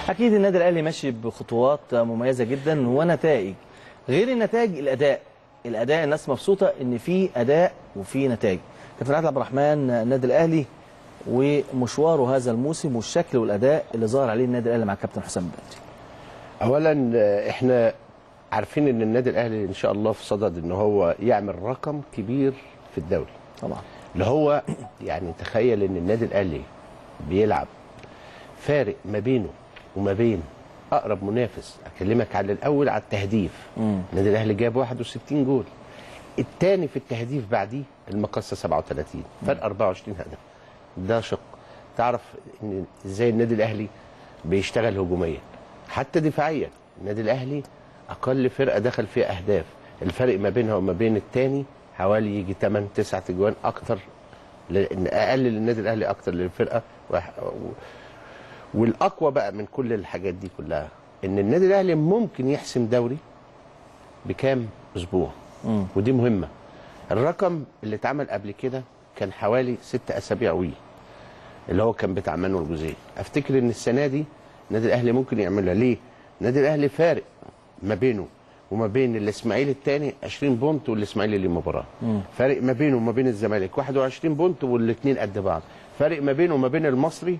اكيد النادي الاهلي ماشي بخطوات مميزه جدا ونتائج غير النتائج الاداء الاداء الناس مبسوطه ان في اداء وفي نتائج كابتن عادل عبد الرحمن النادي الاهلي ومشواره هذا الموسم والشكل والاداء اللي ظهر عليه النادي الاهلي مع كابتن حسام البدري اولا آه، احنا عارفين ان النادي الاهلي ان شاء الله في صدد ان هو يعمل رقم كبير في الدوري طبعا اللي هو يعني تخيل ان النادي الاهلي بيلعب فارق ما بينه وما بين اقرب منافس اكلمك على الاول على التهديف مم. النادي الاهلي جاب 61 جول الثاني في التهديف بعديه المقصه 37 فرق 24 هدف ده شق تعرف ان ازاي النادي الاهلي بيشتغل هجوميا حتى دفاعيا النادي الاهلي اقل فرقه دخل فيها اهداف الفرق ما بينها وما بين الثاني حوالي يجي 8 9 اجوان اكتر لان اقل للنادي الاهلي اكتر للفرقه وح- و- والاقوى بقى من كل الحاجات دي كلها ان النادي الاهلي ممكن يحسم دوري بكام اسبوع مم. ودي مهمه الرقم اللي اتعمل قبل كده كان حوالي ست اسابيع وي اللي هو كان بتاع مانويل جوزيه افتكر ان السنه دي النادي الاهلي ممكن يعملها ليه النادي الاهلي فارق ما بينه وما بين الاسماعيلي الثاني 20 بونت والاسماعيلي ليه مباراه فارق ما بينه وما بين الزمالك 21 بونت والاثنين قد بعض فارق ما بينه وما بين المصري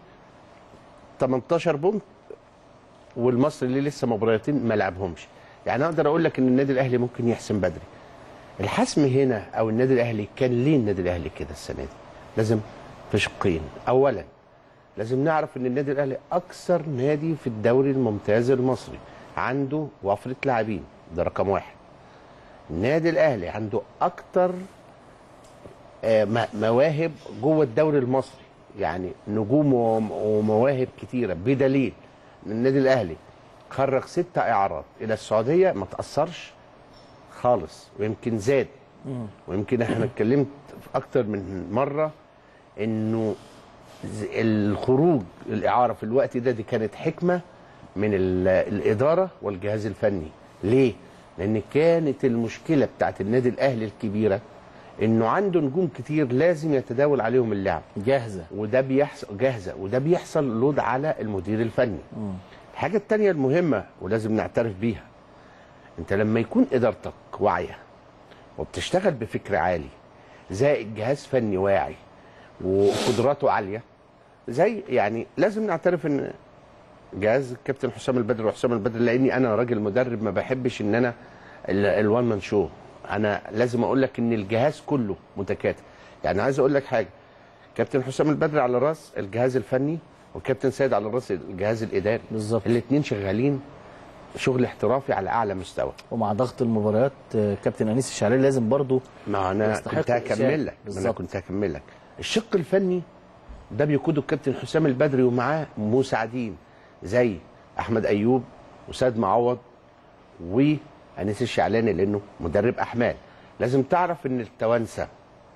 18 بونت والمصري اللي لسه مباراتين ما لعبهمش يعني اقدر اقول لك ان النادي الاهلي ممكن يحسم بدري الحسم هنا او النادي الاهلي كان ليه النادي الاهلي كده السنه دي لازم في شقين اولا لازم نعرف ان النادي الاهلي اكثر نادي في الدوري الممتاز المصري عنده وفره لاعبين ده رقم واحد النادي الاهلي عنده اكتر آه، م- مواهب جوه الدوري المصري يعني نجوم وم- ومواهب كتيره بدليل ان النادي الاهلي خرج ستة اعارات الى السعوديه ما تاثرش خالص ويمكن زاد ويمكن احنا اتكلمت في اكتر من مره انه ز- الخروج الاعاره في الوقت ده دي كانت حكمه من ال- الاداره والجهاز الفني ليه لان كانت المشكله بتاعت النادي الاهلي الكبيره انه عنده نجوم كتير لازم يتداول عليهم اللعب جاهزه وده بيحصل جاهزه وده بيحصل لود على المدير الفني الحاجه التانية المهمه ولازم نعترف بيها انت لما يكون ادارتك واعيه وبتشتغل بفكر عالي زائد جهاز فني واعي وقدراته عاليه زي يعني لازم نعترف ان جهاز الكابتن حسام البدر وحسام البدر لاني انا راجل مدرب ما بحبش ان انا الوان مان شو انا لازم اقول لك ان الجهاز كله متكاتف يعني عايز اقول لك حاجه كابتن حسام البدر على راس الجهاز الفني وكابتن سيد على راس الجهاز الاداري بالظبط. الاثنين شغالين شغل احترافي على اعلى مستوى ومع ضغط المباريات آه، كابتن انيس الشعري لازم برضو ما انا يستحق كنت الإشادة. هكمل لك ما انا بالظبط. كنت هكمل لك الشق الفني ده بيقوده الكابتن حسام البدري ومعاه مساعدين زي احمد ايوب وسيد معوض وانيس الشعلاني لانه مدرب احمال لازم تعرف ان التوانسه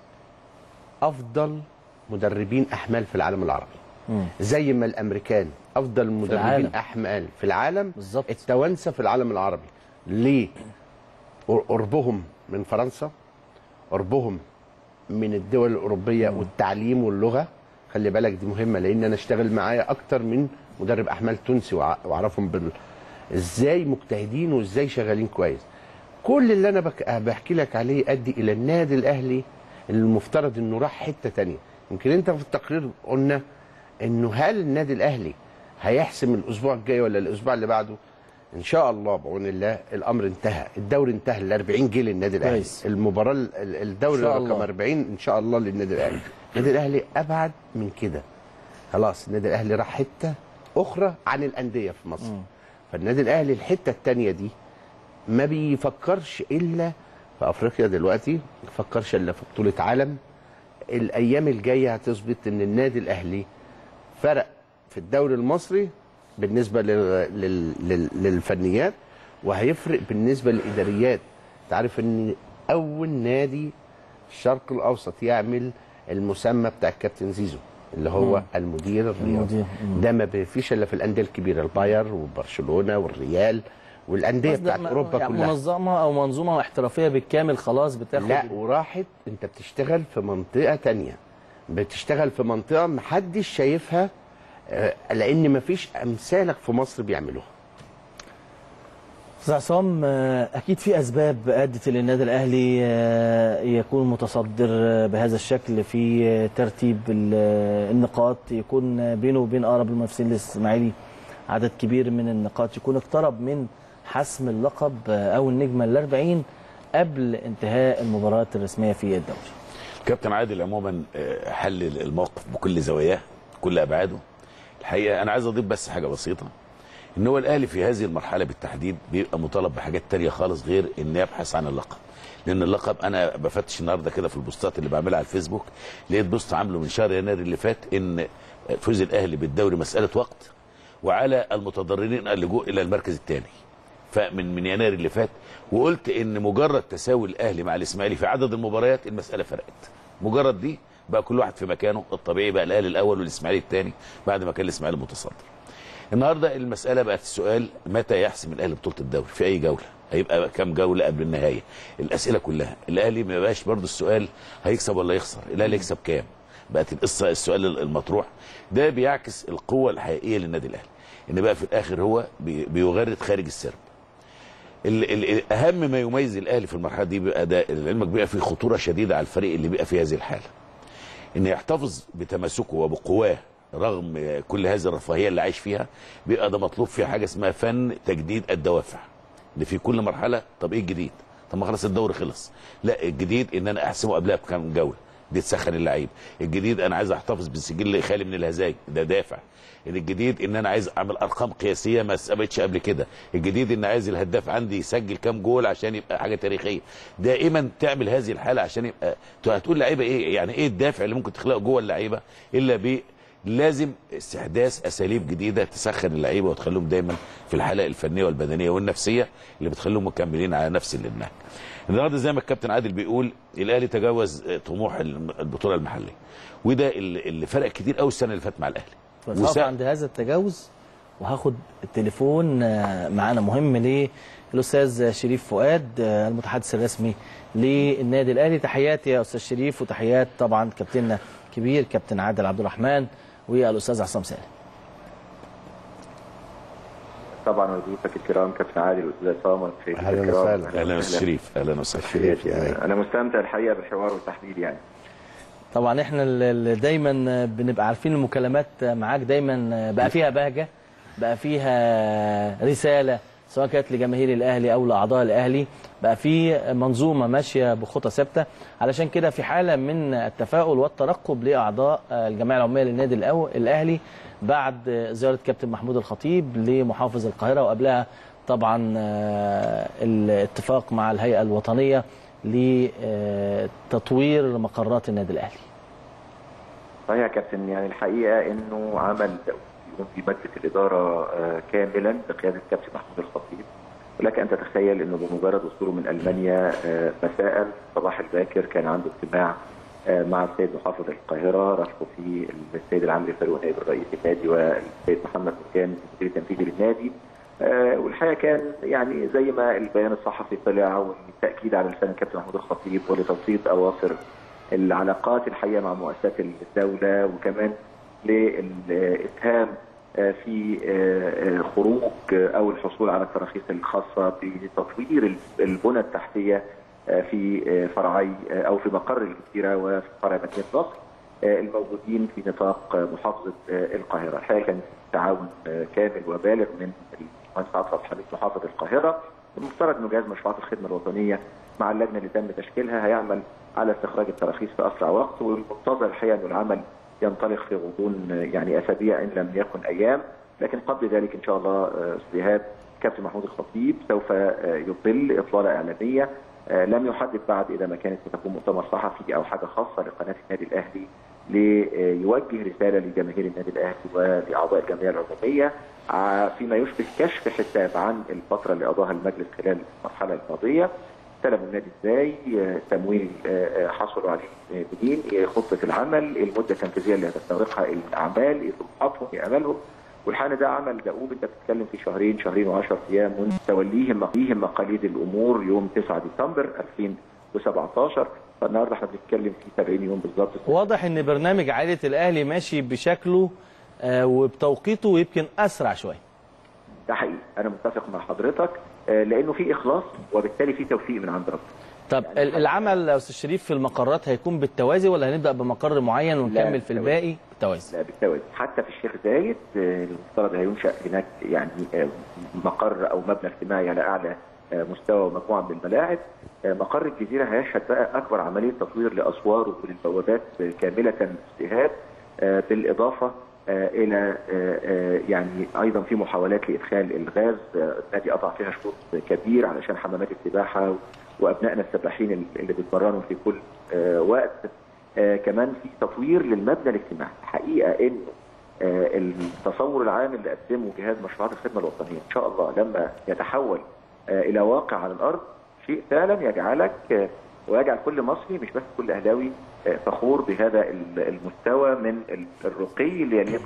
افضل مدربين احمال في العالم العربي مم. زي ما الامريكان افضل مدربين العالم. احمال في العالم بالظبط. التوانسه في العالم العربي ليه قر- قربهم من فرنسا قربهم من الدول الاوروبيه والتعليم واللغه خلي بالك دي مهمه لان انا اشتغل معايا اكتر من مدرب احمال تونسي وأع- واعرفهم بال... ازاي مجتهدين وازاي شغالين كويس كل اللي انا بك... بحكي لك عليه يؤدي الى النادي الاهلي اللي المفترض انه راح حته تانية يمكن انت في التقرير قلنا انه هل النادي الاهلي هيحسم الاسبوع الجاي ولا الاسبوع اللي بعده ان شاء الله بعون الله الامر انتهى الدوري انتهى ال 40 جه للنادي الاهلي كويس. المباراه ال- ال- الدوري إن شاء رقم الله. 40 ان شاء الله للنادي الاهلي النادي الاهلي ابعد من كده خلاص النادي الاهلي راح حته اخرى عن الانديه في مصر فالنادي الاهلي الحته الثانيه دي ما بيفكرش الا في افريقيا دلوقتي ما بيفكرش الا في بطوله عالم الايام الجايه هتثبت ان النادي الاهلي فرق في الدوري المصري بالنسبه لل... لل... لل... للفنيات وهيفرق بالنسبه للاداريات تعرف ان اول نادي الشرق الاوسط يعمل المسمى بتاع الكابتن زيزو اللي هو مم. المدير الرياضي المدير. مم. ده ما فيش الا في الانديه الكبيره الباير وبرشلونه والريال والانديه بس ده بتاعت م- اوروبا يعني كلها منظمه او منظومه احترافيه بالكامل خلاص بتاخد لا وراحت انت بتشتغل في منطقه تانية بتشتغل في منطقه محدش شايفها آه، لان مفيش امثالك في مصر بيعملوها استاذ عصام آه، اكيد في اسباب ادت الى النادي الاهلي آه، يكون متصدر آه، بهذا الشكل في آه، ترتيب ال- آه، النقاط يكون آه، بينه وبين اقرب المنافسين الاسماعيلي عدد كبير من النقاط يكون اقترب من حسم اللقب آه، او النجمه الأربعين قبل انتهاء المباريات الرسميه في الدوري كابتن عادل عموما آه، حلل الموقف بكل زواياه كل ابعاده الحقيقه انا عايز اضيف بس حاجه بسيطه ان هو الاهلي في هذه المرحله بالتحديد بيبقى مطالب بحاجات تانية خالص غير ان يبحث عن اللقب لان اللقب انا بفتش النهارده كده في البوستات اللي بعملها على الفيسبوك لقيت بوست عامله من شهر يناير اللي فات ان فوز الاهلي بالدوري مساله وقت وعلى المتضررين اللجوء الى المركز الثاني فمن من يناير اللي فات وقلت ان مجرد تساوي الاهلي مع الاسماعيلي في عدد المباريات المساله فرقت مجرد دي بقى كل واحد في مكانه الطبيعي بقى الاهلي الاول والاسماعيلي الثاني بعد ما كان الاسماعيلي متصدر النهارده المساله بقت السؤال متى يحسم الاهلي بطوله الدوري في اي جوله هيبقى كام جوله قبل النهايه الاسئله كلها الاهلي ما بقاش برضه السؤال هيكسب ولا يخسر الاهلي يكسب كام بقت القصه السؤال المطروح ده بيعكس القوه الحقيقيه للنادي الاهلي ان بقى في الاخر هو بي- بيغرد خارج السرب ال- ال- اهم ما يميز الاهلي في المرحله دي بيبقى ده لعلمك بيبقى فيه خطوره شديده على الفريق اللي بيبقى في هذه الحاله ان يحتفظ بتماسكه وبقواه رغم كل هذه الرفاهيه اللي عايش فيها بيبقى ده مطلوب فيها حاجه اسمها فن تجديد الدوافع ان في كل مرحله طب ايه الجديد طب ما خلاص الدوري خلص لا الجديد ان انا احسمه قبلها بكام جوله دي تسخن اللعيب الجديد انا عايز احتفظ بسجل خالي من الهزايم ده دافع الجديد ان انا عايز اعمل ارقام قياسيه ما ثبتش قبل كده الجديد ان عايز الهداف عندي يسجل كام جول عشان يبقى حاجه تاريخيه دائما تعمل هذه الحاله عشان يبقى تو هتقول لعيبه ايه يعني ايه الدافع اللي ممكن تخلقه جوه اللعيبه الا ب لازم استحداث اساليب جديده تسخن اللعيبه وتخليهم دايما في الحاله الفنيه والبدنيه والنفسيه اللي بتخليهم مكملين على نفس النهج. النهارده زي ما الكابتن عادل بيقول الاهلي تجاوز طموح البطوله المحليه وده اللي اللي فرق كتير قوي السنه اللي فاتت مع الاهلي. بس هقف وسا- عند هذا التجاوز وهاخد التليفون آه، معانا مهم للاستاذ شريف فؤاد آه، المتحدث الرسمي للنادي الاهلي تحياتي يا استاذ شريف وتحيات طبعا كابتننا كبير كابتن عادل عبد الرحمن والاستاذ عصام سالم طبعا وضيوفك الكرام كابتن عادل والاستاذ عصام والمشاهدين أهلاً الكرام. وسهلاً. اهلا استاذ شريف اهلا وسهلا شريف يعني. انا مستمتع الحقيقه بالحوار والتحليل يعني طبعا احنا اللي دايما بنبقى عارفين المكالمات معاك دايما بقى فيها بهجه بقى فيها رساله سواء كانت لجماهير الاهلي او لاعضاء الاهلي بقى في منظومه ماشيه بخطى ثابته علشان كده في حاله من التفاؤل والترقب لاعضاء الجمعيه العموميه للنادي الأو- الاهلي بعد زياره كابتن محمود الخطيب لمحافظ القاهره وقبلها طبعا آه، الاتفاق مع الهيئه الوطنيه لتطوير مقرات النادي الاهلي صحيح يا كابتن يعني الحقيقه انه عمل يقوم في مجلس الاداره آه، كاملا بقياده الكابتن محمود الخطيب ولك ان تتخيل انه بمجرد وصوله من المانيا آه، مساء الصباح الباكر كان عنده اجتماع آه، مع السيد محافظ القاهره رافقه فيه السيد العمري فاروق نائب الرئيس النادي والسيد محمد مرجان المدير التنفيذي للنادي آه، والحقيقه كان يعني زي ما البيان الصحفي طلع والتاكيد على لسان الكابتن محمود الخطيب ولتبسيط اواصر العلاقات الحقيقه مع مؤسسات الدوله وكمان للاسهام آه، في آه، آه، خروج آه، او الحصول على التراخيص الخاصه بتطوير البنى التحتيه آه، في آه، فرعي آه، او في مقر الجزيره وفي فرع مدينه نصر آه، الموجودين في نطاق آه، محافظه آه، القاهره، الحقيقه كان تعاون آه، كامل وبالغ من المهندس عبد الفتاح حميد محافظ القاهره المفترض انه جهاز مشروعات الخدمه الوطنيه مع اللجنه اللي تم تشكيلها هيعمل على استخراج التراخيص في اسرع وقت والمنتظر الحقيقه انه العمل ينطلق في غضون آه، يعني اسابيع ان لم يكن ايام لكن قبل ذلك ان شاء الله آه، استاذ ايهاب كابتن محمود الخطيب سوف آه، يطل اطلاله اعلاميه آه، لم يحدد بعد اذا ما كانت ستكون مؤتمر صحفي او حاجه خاصه لقناه النادي الاهلي ليوجه رساله لجماهير النادي الاهلي ولاعضاء الجمعيه العموميه ع- فيما يشبه كشف حساب عن الفتره اللي قضاها المجلس خلال المرحله الماضيه استلموا النادي ازاي آه، تمويل آه، آه، حصلوا عليه آه، منين آه، خطه العمل المده التنفيذيه اللي هتستغرقها الاعمال ايه طموحاتهم ايه امالهم والحقيقه ده عمل دؤوب انت بتتكلم في شهرين شهرين و10 ايام منذ توليهم مقيهم مقاليد الامور يوم 9 ديسمبر 2017 فالنهارده احنا بنتكلم في 70 يوم بالظبط واضح ان برنامج عائله الاهلي ماشي بشكله آه، وبتوقيته يمكن اسرع شويه ده حقيقي انا متفق مع حضرتك آه، لانه في اخلاص وبالتالي في توفيق من عند ربنا طب ال- العمل يا استاذ شريف في المقرات هيكون بالتوازي ولا هنبدا بمقر معين ونكمل في بالتوازي. الباقي بالتوازي لا بالتوازي حتى في الشيخ زايد آه، المفترض هينشا هناك يعني آه، مقر او مبنى اجتماعي على اعلى آه، مستوى ومجموعه من الملاعب آه، مقر الجزيره هيشهد بقى اكبر عمليه تطوير لاسواره وللبوابات آه، كامله اجتهاد آه، بالاضافه آه، الى آه، آه، يعني ايضا في محاولات لادخال الغاز آه، النادي قطع فيها شوط كبير علشان حمامات السباحه وابنائنا السباحين اللي بيتمرنوا في كل آه، وقت آه، كمان في تطوير للمبنى الاجتماعي الحقيقه انه آه، التصور العام اللي قدمه جهاز مشروعات الخدمه الوطنيه ان شاء الله لما يتحول آه، الى واقع على الارض شيء فعلا يجعلك آه، ويجعل كل مصري مش بس كل اهلاوي آه، فخور بهذا ال- المستوى من ال- الرقي اللي يليق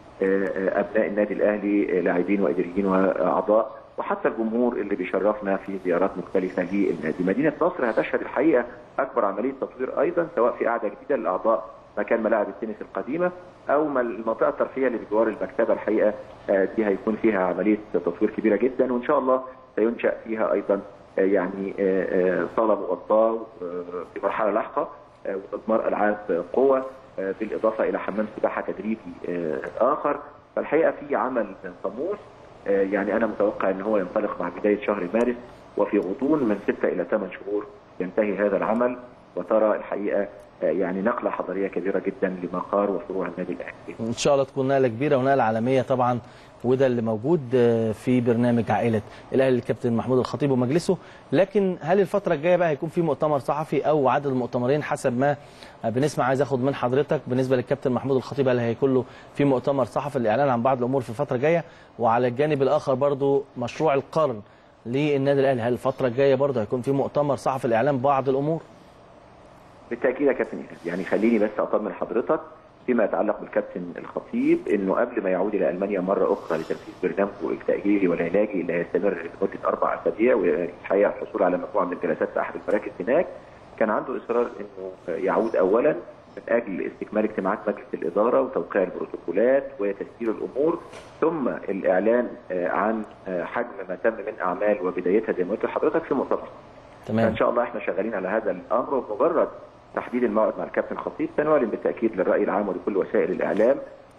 بابناء النادي الاهلي آه، لاعبين واداريين واعضاء وحتى الجمهور اللي بيشرفنا في زيارات مختلفه للنادي. مدينه نصر هتشهد الحقيقه اكبر عمليه تطوير ايضا سواء في قاعده جديده للاعضاء مكان ملاعب التنس القديمه او ما- المنطقه الترفيهيه اللي بجوار المكتبه الحقيقه آه، دي هيكون فيها عمليه تطوير كبيره جدا وان شاء الله سينشا فيها ايضا آه، يعني آه، آه، صاله مغطاه آه، في مرحله لاحقه آه، وتضمار العاب قوه آه، بالاضافه الى حمام سباحه تدريبي آه، اخر فالحقيقه في عمل طموح آه، يعني انا متوقع ان هو ينطلق مع بدايه شهر مارس وفي غضون من ستة الى ثمان شهور ينتهي هذا العمل وترى الحقيقه آه، يعني نقله حضاريه كبيره جدا لمقار وفروع النادي الاهلي. ان شاء الله تكون نقله كبيره ونقله عالميه طبعا وده اللي موجود آه، في برنامج عائله الاهلي الكابتن محمود الخطيب ومجلسه لكن هل الفتره الجايه بقى هيكون في مؤتمر صحفي او عدد المؤتمرين حسب ما آه، بنسمع عايز اخد من حضرتك بالنسبه للكابتن محمود الخطيب هل هيكون له في مؤتمر صحفي للاعلان عن بعض الامور في الفتره الجايه وعلى الجانب الاخر برضو مشروع القرن للنادي الاهلي هل الفتره الجايه برضو هيكون في مؤتمر صحفي لاعلان بعض الامور بالتاكيد يا كابتن إيهاب يعني خليني بس اطمن حضرتك فيما يتعلق بالكابتن الخطيب انه قبل ما يعود الى المانيا مره اخرى لتنفيذ برنامجه التاهيلي والعلاجي اللي هيستمر لمده اربع اسابيع والحقيقه الحصول على مجموعه من الجلسات في احد المراكز هناك كان عنده اصرار انه يعود اولا من اجل استكمال اجتماعات مجلس الاداره وتوقيع البروتوكولات وتسيير الامور ثم الاعلان آه، عن آه، حجم ما تم من اعمال وبدايتها زي ما قلت لحضرتك في مؤتمر تمام ان شاء الله احنا شغالين على هذا الامر وبمجرد تحديد الموعد مع الكابتن خطيب سنعلن بالتاكيد للراي العام ولكل وسائل الاعلام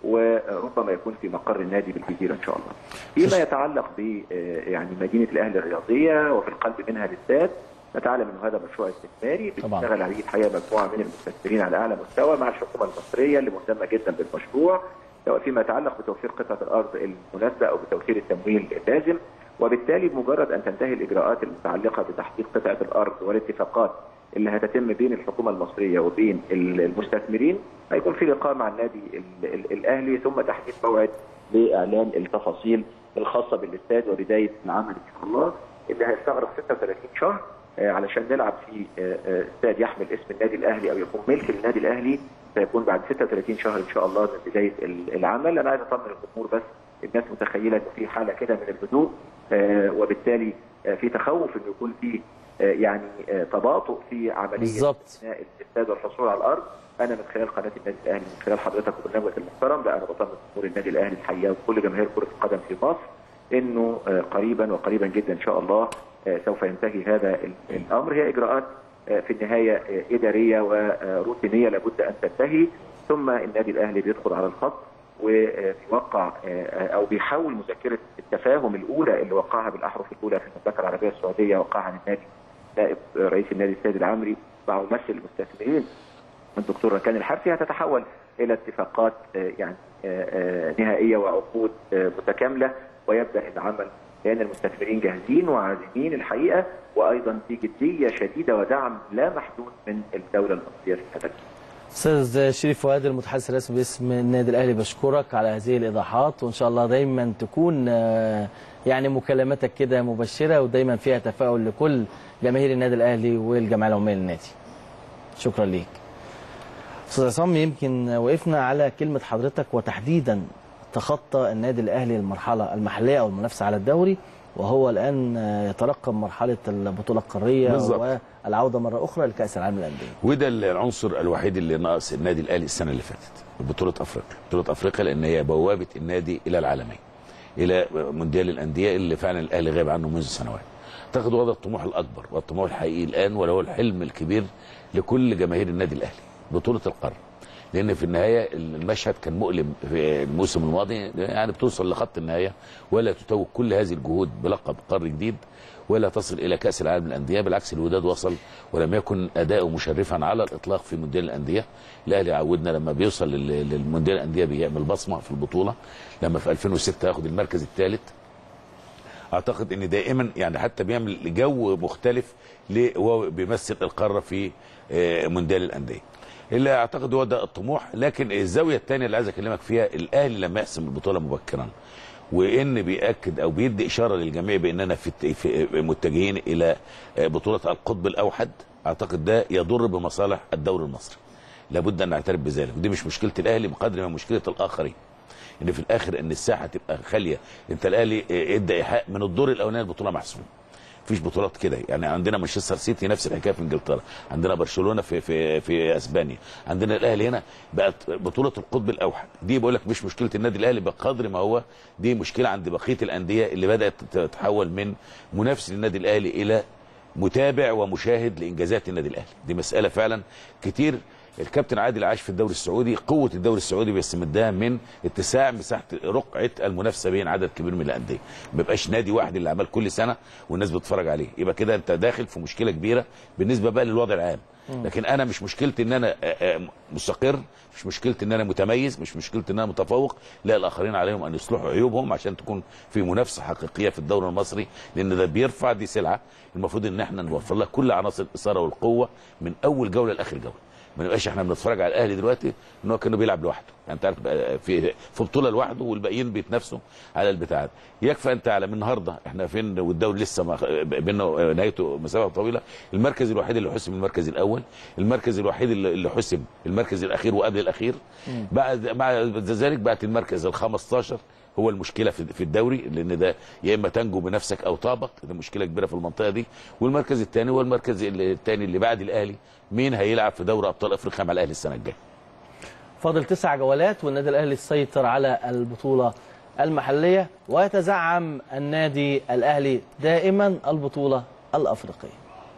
وربما يكون في مقر النادي بالجزيره ان شاء الله. فيما يتعلق ب آه، يعني مدينه الاهلي الرياضيه وفي القلب منها الاستاد نتعلم انه هذا مشروع استثماري طبعاً. بتشتغل عليه الحقيقه مجموعه من المستثمرين على اعلى مستوى مع الحكومه المصريه اللي مهتمه جدا بالمشروع سواء فيما يتعلق بتوفير قطعه الارض المناسبه او بتوفير التمويل اللازم وبالتالي بمجرد ان تنتهي الاجراءات المتعلقه بتحقيق قطعه الارض والاتفاقات اللي هتتم بين الحكومه المصريه وبين المستثمرين هيكون في لقاء مع النادي ال- ال- الاهلي ثم تحديد موعد لاعلان التفاصيل الخاصه بالاستاد وبدايه العمل ان شاء الله اللي هيستغرق 36 شهر آه، علشان نلعب في آه، آه، استاد يحمل اسم النادي الاهلي او يكون ملك للنادي الاهلي سيكون بعد 36 شهر ان شاء الله من بدايه ال- العمل انا عايز اطمن الجمهور بس الناس متخيله ان في حاله كده من الهدوء آه، وبالتالي آه، في تخوف انه يكون في آه، يعني آه، تباطؤ في عمليه بالظبط. بناء الاستاد والحصول على الارض انا من خلال قناه النادي الاهلي من خلال حضرتك وبرنامجك المحترم لا انا بطمن جمهور النادي الاهلي الحقيقه وكل جماهير كره القدم في مصر انه آه، قريبا وقريبا جدا ان شاء الله آه، سوف ينتهي هذا ال- الامر هي اجراءات آه، في النهايه آه، اداريه وروتينيه لابد ان تنتهي ثم النادي الاهلي بيدخل على الخط وبيوقع آه، او بيحول مذكره التفاهم الاولى اللي وقعها بالاحرف الاولى في المملكه العربيه السعوديه وقعها عن النادي نائب رئيس النادي السيد العمري مع ممثل المستثمرين الدكتور ركان الحرفي هتتحول الى اتفاقات آه، يعني آه، آه، نهائيه وعقود آه، متكامله ويبدا العمل لان المستثمرين جاهزين وعازمين الحقيقه وايضا في جديه شديده ودعم لا محدود من الدوله المصريه في هذا استاذ شريف فؤاد المتحدث الرسمي باسم النادي الاهلي بشكرك على هذه الايضاحات وان شاء الله دايما تكون آه، يعني مكالماتك كده مبشره ودايما فيها تفاؤل لكل جماهير النادي الاهلي والجمعيه العموميه للنادي. شكرا ليك. استاذ عصام يمكن وقفنا على كلمه حضرتك وتحديدا تخطى النادي الاهلي المرحله المحليه او المنافسه على الدوري وهو الان آه، يترقب مرحله البطوله القاريه بالظبط. والعوده مره اخرى لكاس العالم للانديه. وده العنصر الوحيد اللي ناقص النادي الاهلي السنه اللي فاتت بطوله افريقيا بطوله افريقيا لان هي بوابه النادي الى العالميه الى مونديال الانديه اللي فعلا الاهلي غاب عنه منذ سنوات اعتقد هو ده الطموح الاكبر والطموح الحقيقي الان وهو الحلم الكبير لكل جماهير النادي الاهلي بطوله القرن لان في النهايه المشهد كان مؤلم في الموسم الماضي يعني بتوصل لخط النهايه ولا تتوج كل هذه الجهود بلقب قرن جديد ولا تصل الى كاس العالم للانديه بالعكس الوداد وصل ولم يكن اداؤه مشرفا على الاطلاق في مونديال الانديه الاهلي عودنا لما بيوصل لل- للمونديال الانديه بيعمل بصمه في البطوله لما في 2006 ياخد المركز الثالث اعتقد ان دائما يعني حتى بيعمل جو مختلف ل- وهو بيمثل القاره في آه، مونديال الانديه اللي اعتقد هو ده الطموح لكن الزاويه الثانيه اللي عايز اكلمك فيها الاهلي لما يحسم البطوله مبكرا وان بياكد او بيدي اشاره للجميع باننا في الت- في متجهين الى آه، بطوله القطب الاوحد اعتقد ده يضر بمصالح الدوري المصري لابد ان نعترف بذلك ودي مش مشكله الاهلي بقدر ما مشكله الاخرين ان في الاخر ان الساحه تبقى خاليه انت الاهلي آه، ادى ايحاء من الدور الاولاني البطوله محسومه مفيش بطولات كده يعني عندنا مانشستر سيتي نفس الحكايه في انجلترا عندنا برشلونه في في في اسبانيا عندنا الاهلي هنا بقت بطوله القطب الاوحد دي بقول لك مش مشكله النادي الاهلي بقدر ما هو دي مشكله عند بقيه الانديه اللي بدات تتحول من منافس للنادي الاهلي الى متابع ومشاهد لانجازات النادي الاهلي دي مساله فعلا كتير الكابتن عادل عاش في الدوري السعودي قوه الدوري السعودي بيستمدها من اتساع مساحه رقعه المنافسه بين عدد كبير من الانديه ما يبقاش نادي واحد اللي عمل كل سنه والناس بتتفرج عليه يبقى كده انت داخل في مشكله كبيره بالنسبه بقى للوضع العام لكن انا مش مشكلتي ان انا آه، آه، مستقر مش مشكلتي ان انا متميز مش مشكلتي ان انا متفوق لا الاخرين عليهم ان يصلحوا عيوبهم عشان تكون في منافسه حقيقيه في الدوري المصري لان ده بيرفع دي سلعه المفروض ان احنا نوفر لها كل عناصر الاثاره والقوه من اول جوله لاخر جوله ما نبقاش احنا بنتفرج على الاهلي دلوقتي ان هو كانه بيلعب لوحده يعني انت عارف بقى في في بطوله لوحده والباقيين بيتنافسوا على البتاع ده يكفى انت على من النهارده احنا فين والدوري لسه ما بينه نهايته مسافه طويله المركز الوحيد اللي حسم المركز الاول المركز الوحيد اللي اللي حسم المركز الاخير وقبل الاخير بعد بعد ذلك بقت المركز ال 15 هو المشكله في في الدوري لان ده يا اما تنجو بنفسك او تهبط ده مشكله كبيره في المنطقه دي والمركز الثاني هو المركز الثاني اللي بعد الاهلي مين هيلعب في دوري ابطال افريقيا مع الاهلي السنه الجايه فاضل تسع جولات والنادي الاهلي سيطر على البطوله المحليه ويتزعم النادي الاهلي دائما البطوله الافريقيه.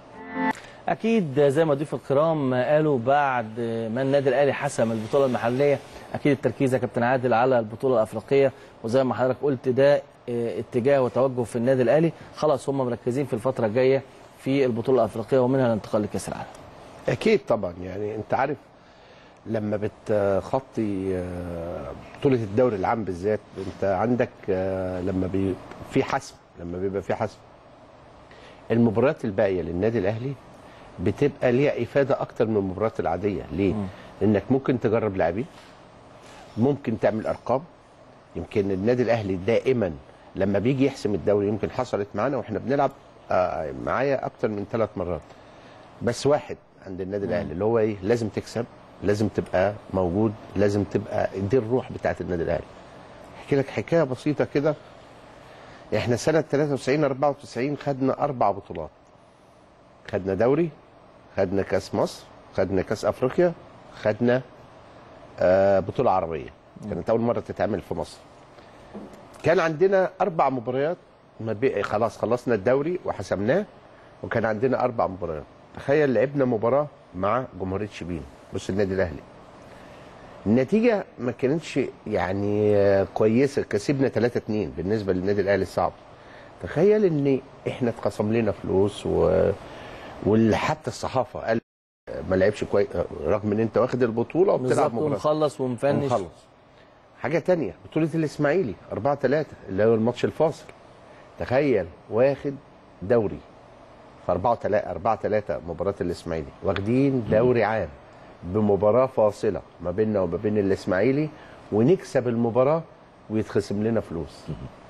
اكيد زي ما ضيوف الكرام قالوا بعد ما النادي الاهلي حسم البطوله المحليه اكيد التركيز يا كابتن عادل على البطوله الافريقيه وزي ما حضرتك قلت ده اه، اتجاه وتوجه في النادي الاهلي خلاص هم مركزين في الفتره الجايه في البطوله الافريقيه ومنها الانتقال لكاس العالم. اكيد طبعا يعني انت عارف لما بتخطي آه، بطوله الدوري العام بالذات انت عندك آه، لما بي في حسم لما بيبقى في حسم المباريات الباقيه للنادي الاهلي بتبقى ليها افاده اكتر من المباريات العاديه ليه؟ لانك ممكن تجرب لاعبين ممكن تعمل ارقام يمكن النادي الاهلي دائما لما بيجي يحسم الدوري يمكن حصلت معانا واحنا بنلعب آه، معايا اكتر من ثلاث مرات بس واحد عند النادي الاهلي اللي هو ايه لازم تكسب لازم تبقى موجود لازم تبقى دي الروح بتاعت النادي الاهلي احكي لك حكايه بسيطه كده احنا سنه 93 94 خدنا اربع بطولات خدنا دوري خدنا كاس مصر خدنا كاس افريقيا خدنا آه بطوله عربيه كانت اول مره تتعمل في مصر كان عندنا اربع مباريات ما بي... خلاص خلصنا الدوري وحسمناه وكان عندنا اربع مباريات تخيل لعبنا مباراه مع جمهوريه شبين بص النادي الاهلي النتيجه ما كانتش يعني آه، كويسه كسبنا 3 2 بالنسبه للنادي الاهلي صعب تخيل ان احنا اتخصم لنا فلوس و... وحتى الصحافه قال ما لعبش كويس رغم ان انت واخد البطوله وبتلعب بالظبط مباراه ومخلص ومفنش ونخلص حاجه تانية بطوله الاسماعيلي 4 3 اللي هو الماتش الفاصل تخيل واخد دوري في 4 3 4 3 مباراه الاسماعيلي واخدين دوري عام بمباراه فاصله ما بيننا وما بين الاسماعيلي ونكسب المباراه ويتخصم لنا فلوس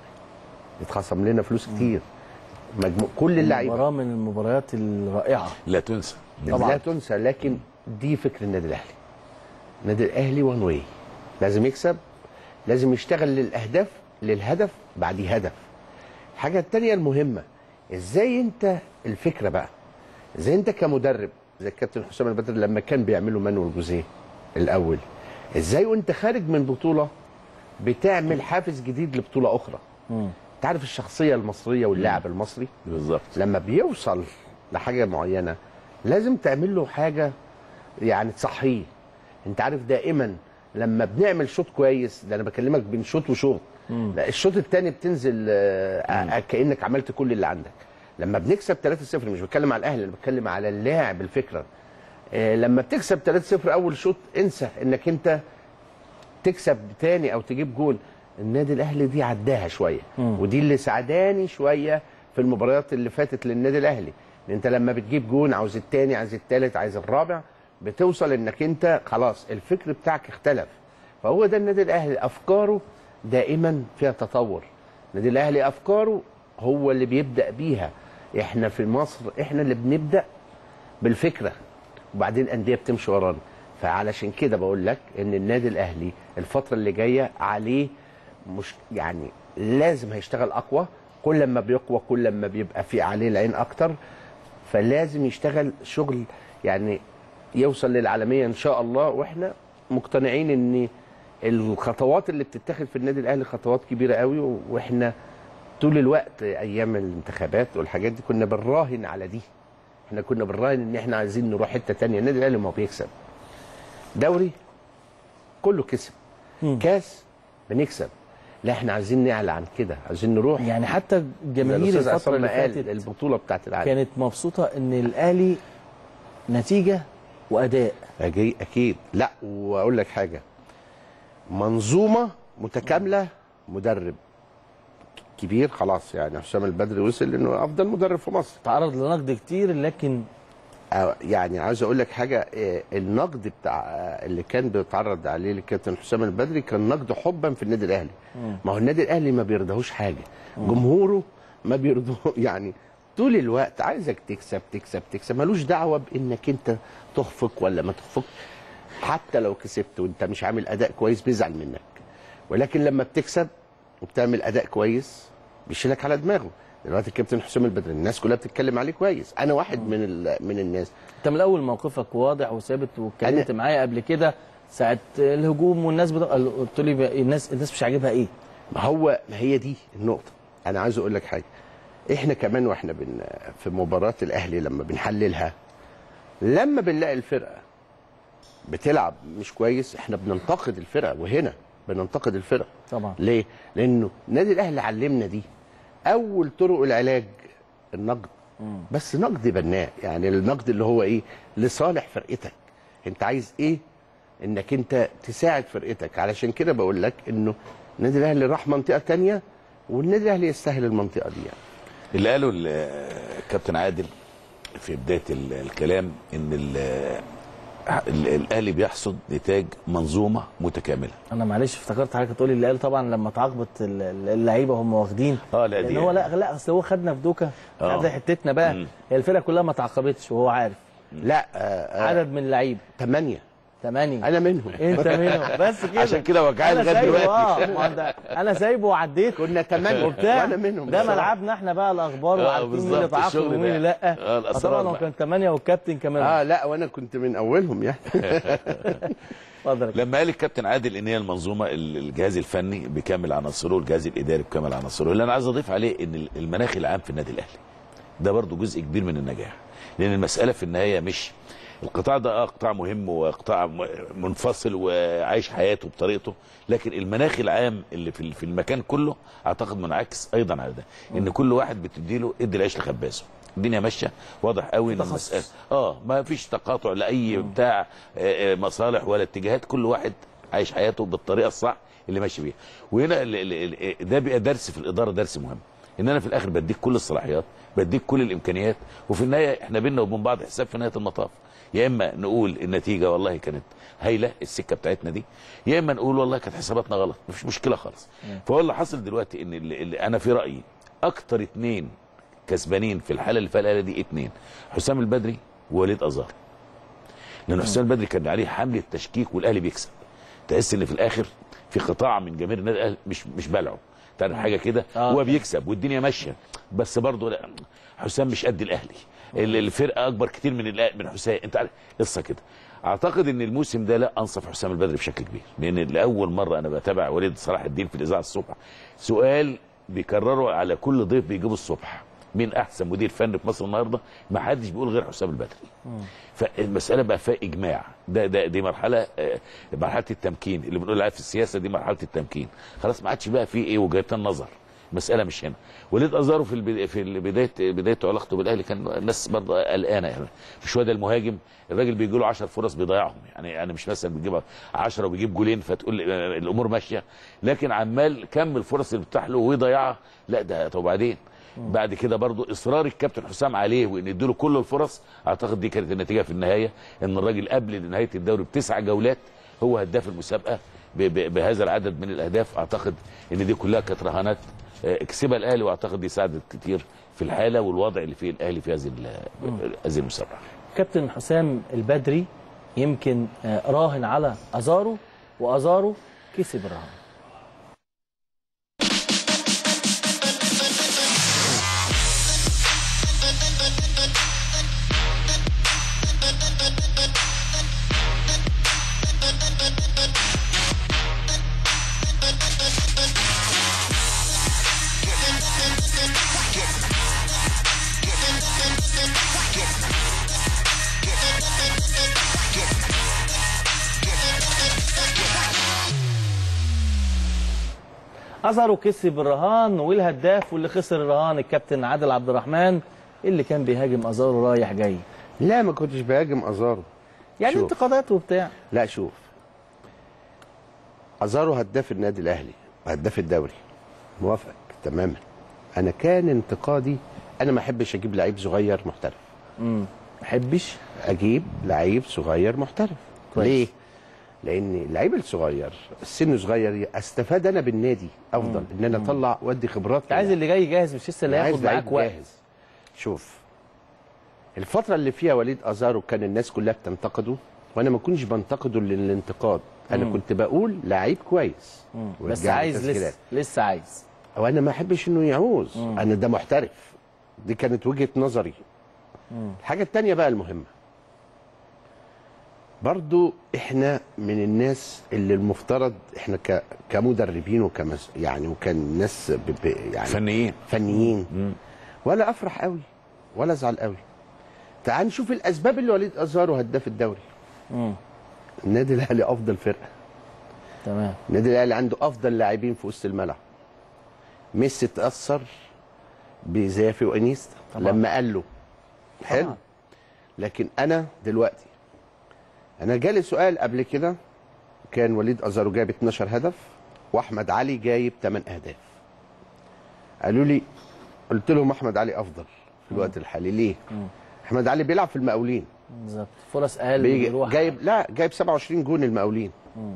يتخصم لنا فلوس كتير مجموع كل اللعيبه مباراه من المباريات الرائعه لا تنسى طبعا لا تنسى لكن دي فكر النادي الاهلي النادي الاهلي وان واي لازم يكسب لازم يشتغل للاهداف للهدف بعد هدف الحاجه التانية المهمه ازاي انت الفكره بقى ازاي انت كمدرب زي الكابتن حسام البدر لما كان بيعملوا مانويل جوزيه الاول ازاي وانت خارج من بطوله بتعمل حافز جديد لبطوله اخرى انت عارف الشخصيه المصريه واللاعب المصري بالظبط لما بيوصل لحاجه معينه لازم تعمل له حاجه يعني تصحيه انت عارف دائما لما بنعمل شوط كويس ده انا بكلمك بين شوط وشوط لا الشوط الثاني بتنزل آه، آه، كانك عملت كل اللي عندك لما بنكسب 3-0 مش بتكلم على الاهلي انا بتكلم على اللاعب الفكره آه، لما بتكسب 3-0 اول شوط انسى انك انت تكسب تاني او تجيب جول النادي الاهلي دي عداها شويه ودي اللي سعداني شويه في المباريات اللي فاتت للنادي الاهلي ان انت لما بتجيب جون عاوز التاني عايز التالت عايز الرابع بتوصل انك انت خلاص الفكر بتاعك اختلف فهو ده النادي الاهلي افكاره دائما فيها تطور النادي الاهلي افكاره هو اللي بيبدا بيها احنا في مصر احنا اللي بنبدا بالفكره وبعدين الانديه بتمشي ورانا فعلشان كده بقول لك ان النادي الاهلي الفتره اللي جايه عليه مش يعني لازم هيشتغل اقوى كل ما بيقوى كل ما بيبقى في عليه العين اكتر فلازم يشتغل شغل يعني يوصل للعالميه ان شاء الله واحنا مقتنعين ان الخطوات اللي بتتاخد في النادي الاهلي خطوات كبيره قوي واحنا طول الوقت ايام الانتخابات والحاجات دي كنا بنراهن على دي احنا كنا بنراهن ان احنا عايزين نروح حته تانية النادي الاهلي ما هو بيكسب دوري كله كسب كاس بنكسب لا احنا عايزين نعلى عن كده عايزين نروح يعني حتى جماهير الأستاذ الفتره عصام اللي ما قال فاتت البطوله بتاعت العالم كانت مبسوطه ان الاهلي نتيجه واداء أكيد أكيد لا وأقول لك حاجة منظومة متكاملة مدرب كبير خلاص يعني حسام البدري وصل انه افضل مدرب في مصر تعرض لنقد كتير لكن آه، يعني عايز اقول لك حاجه آه، النقد بتاع آه، اللي كان بيتعرض عليه الكابتن حسام البدري كان نقد حبا في النادي الاهلي ما هو النادي الاهلي ما بيرضاهوش حاجه جمهوره ما بيرضوه يعني طول الوقت عايزك تكسب تكسب تكسب ملوش دعوه بانك انت تخفق ولا ما تخفق حتى لو كسبت وانت مش عامل اداء كويس بيزعل منك ولكن لما بتكسب وبتعمل اداء كويس بيشيلك على دماغه دلوقتي الكابتن حسام البدري الناس كلها بتتكلم عليه كويس انا واحد من ال- من الناس انت من الاول موقفك واضح وثابت واتكلمت معايا قبل كده ساعه الهجوم والناس بت... قلت لي بقى الناس الناس مش عاجبها ايه ما هو ما هي دي النقطة أنا عايز أقول لك حاجة إحنا كمان وإحنا بن في مباراة الأهلي لما بنحللها لما بنلاقي الفرقة بتلعب مش كويس إحنا بننتقد الفرقة وهنا بننتقد الفرقة طبعا ليه؟ لأنه النادي الأهلي علمنا دي أول طرق العلاج النقد بس نقد بناء يعني النقد اللي هو إيه؟ لصالح فرقتك أنت عايز إيه؟ انك انت تساعد فرقتك علشان كده بقول لك انه النادي الاهلي راح منطقه تانية والنادي الاهلي يستاهل المنطقه دي يعني. اللي قاله ال- الكابتن عادل في بدايه ال- الكلام ان ال- ال- الاهلي بيحصد نتاج منظومه متكامله انا معلش افتكرت حضرتك تقولي اللي قال طبعا لما تعاقبت ال- ال- اللعيبه هم واخدين اه لا لان دي هو لا لا اصل هو خدنا في دوكا آه. ده حتتنا بقى مم. هي الفرقه كلها ما تعاقبتش وهو عارف لا آه آه عدد من اللعيبه ثمانيه ثمانيه انا منهم انت منهم بس كده عشان كده وجعان أنا لغايه سايبه، دلوقتي اه ما هو ده- انا سايبه وعديت كنا ثمانيه وبتاع وانا منهم ده بصراحة. ملعبنا احنا بقى الاخبار آه، وعارفين مين اللي بالظبط، تعاقب الشغل ومين ده. اللي لا آه، الأسرار طبعا هو بقى. كان ثمانيه والكابتن كمان اه لا وانا كنت من اولهم يعني اتفضل يا لما قال الكابتن عادل ان هي المنظومه ال- الجهاز الفني بكامل عناصره والجهاز الاداري بكامل عناصره اللي انا عايز اضيف عليه ان المناخ العام في النادي الاهلي ده برضو جزء كبير من النجاح لان المساله في النهايه مش القطاع ده اه قطاع مهم وقطاع م- منفصل وعايش حياته بطريقته لكن المناخ العام اللي في في المكان كله اعتقد منعكس ايضا على ده ان كل واحد بتديله ادي العيش لخبازه الدنيا ماشيه واضح قوي ان تخصص. المساله اه ما فيش تقاطع لاي بتاع آه، آه، مصالح ولا اتجاهات كل واحد عايش حياته بالطريقه الصح اللي ماشي بيها وهنا ال- ال- ال- ده بيبقى درس في الاداره درس مهم ان انا في الاخر بديك كل الصلاحيات بديك كل الامكانيات وفي النهايه احنا بينا وبين بعض حساب في نهايه المطاف يا اما نقول النتيجه والله كانت هايله السكه بتاعتنا دي يا اما نقول والله كانت حساباتنا غلط مفيش مشكله خالص فهو اللي حصل دلوقتي ان اللي اللي انا في رايي اكتر اتنين كسبانين في الحاله اللي فيها الاهلي دي اتنين حسام البدري ووليد ازار لان حسام البدري كان عليه حمله تشكيك والاهلي بيكسب تحس ان في الاخر في قطاع من جماهير النادي الاهلي مش مش بلعه تعرف حاجه كده آه. هو بيكسب والدنيا ماشيه بس برضه لا حسام مش قد الاهلي ال- الفرقه اكبر كتير من الأ- من حسام انت عارف قصه كده اعتقد ان الموسم ده لا انصف حسام البدري بشكل كبير لان لاول مره انا بتابع وليد صلاح الدين في الاذاعه الصبح سؤال بيكرره على كل ضيف بيجيبه الصبح مين احسن مدير فني في مصر النهارده ما حدش بيقول غير حسام البدري فالمساله بقى فيها اجماع ده ده دي مرحله آه، مرحله التمكين اللي بنقول عليها في السياسه دي مرحله التمكين خلاص ما عادش بقى في ايه وجهات النظر المساله مش هنا وليد ازارو في البدا- في بدايه بدايه علاقته بالاهلي كان الناس برضه قلقانه يعني مش هو ده المهاجم الراجل بيجي له 10 فرص بيضيعهم يعني يعني مش مثلا بيجيب 10 وبيجيب جولين فتقول آه، الامور ماشيه لكن عمال كم الفرص اللي بتتاح له ويضيعها لا ده طب وبعدين بعد كده برضو اصرار الكابتن حسام عليه وان يديله كل الفرص اعتقد دي كانت النتيجه في النهايه ان الراجل قبل نهايه الدوري بتسع جولات هو هداف المسابقه ب- ب- بهذا العدد من الاهداف اعتقد ان دي كلها كانت رهانات آه، كسبها الاهلي واعتقد دي ساعدت كتير في الحاله والوضع اللي فيه الاهلي في هذه ال- هذه المسابقه كابتن حسام البدري يمكن آه، راهن على ازارو وازارو كسب الرهان ازارو كسب الرهان والهداف واللي خسر الرهان الكابتن عادل عبد الرحمن اللي كان بيهاجم ازارو رايح جاي لا ما كنتش بهاجم ازارو يعني شوف. انتقادات وبتاع لا شوف ازارو هداف النادي الاهلي وهداف الدوري موافق تماما انا كان انتقادي انا ما احبش اجيب لعيب صغير محترف ما احبش اجيب لعيب صغير محترف كويس. ليه لان اللعيب الصغير السن صغير استفاد انا بالنادي افضل ان انا اطلع وادي خبرات انت عايز اللي جاي جاهز مش لسه اللي عايز هياخد لعيب معاك وقت جاهز شوف الفترة اللي فيها وليد ازارو كان الناس كلها بتنتقده وانا ما كنتش بنتقده للانتقاد انا كنت بقول لعيب كويس بس ورجع لي عايز تسجيلات. لسه لسه عايز وانا ما احبش انه يعوز انا ده محترف دي كانت وجهة نظري الحاجة التانية بقى المهمة برضو احنا من الناس اللي المفترض احنا ك... كمدربين وكمس يعني وكان ناس ب... ب... يعني فنيين فنيين ولا افرح قوي ولا ازعل قوي تعال نشوف الاسباب اللي وليد ازارو هداف الدوري مم. النادي الاهلي افضل فرقه تمام النادي الاهلي عنده افضل لاعبين في وسط الملعب ميسي اتاثر بزافي وانيستا طبعا. لما قال له حلو طبعا. لكن انا دلوقتي انا جالي سؤال قبل كده كان وليد ازارو جايب 12 هدف واحمد علي جايب 8 اهداف قالوا لي قلت لهم احمد علي افضل في الوقت الحالي ليه احمد علي بيلعب في المقاولين بالظبط فرص اقل بيجي بيروح جايب لا جايب 27 جون المقاولين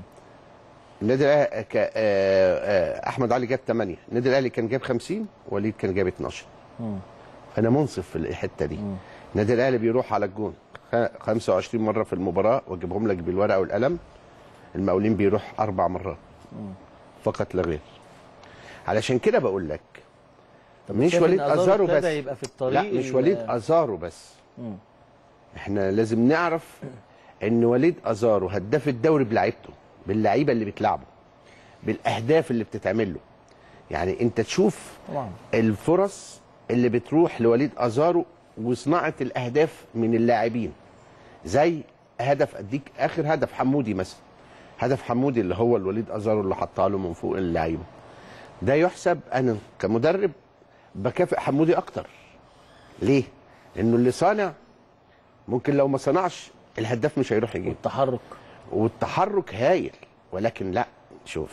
النادي الاهلي ك- آه، آه، احمد علي جاب 8 النادي الاهلي كان جاب 50 وليد كان جاب 12 انا منصف في الحته دي النادي الاهلي بيروح على الجون خ- 25 مره في المباراه واجيبهم لك بالورقه والقلم المقاولين بيروح اربع مرات فقط لا غير علشان كده بقول لك طب مش شايف إن وليد ازارو ابتدى بس يبقى في الطريق لا مش ال- وليد ازارو بس مم. احنا لازم نعرف ان وليد ازارو هداف الدوري بلعيبته باللعيبه اللي بتلعبه بالاهداف اللي بتتعمل له يعني انت تشوف طبعا الفرص اللي بتروح لوليد ازارو وصناعه الاهداف من اللاعبين زي هدف اديك اخر هدف حمودي مثلا هدف حمودي اللي هو الوليد ازارو اللي حطها له من فوق اللعيبه ده يحسب انا كمدرب بكافئ حمودي اكتر ليه لانه اللي صانع ممكن لو ما صنعش الهداف مش هيروح يجيب التحرك والتحرك هايل ولكن لا شوف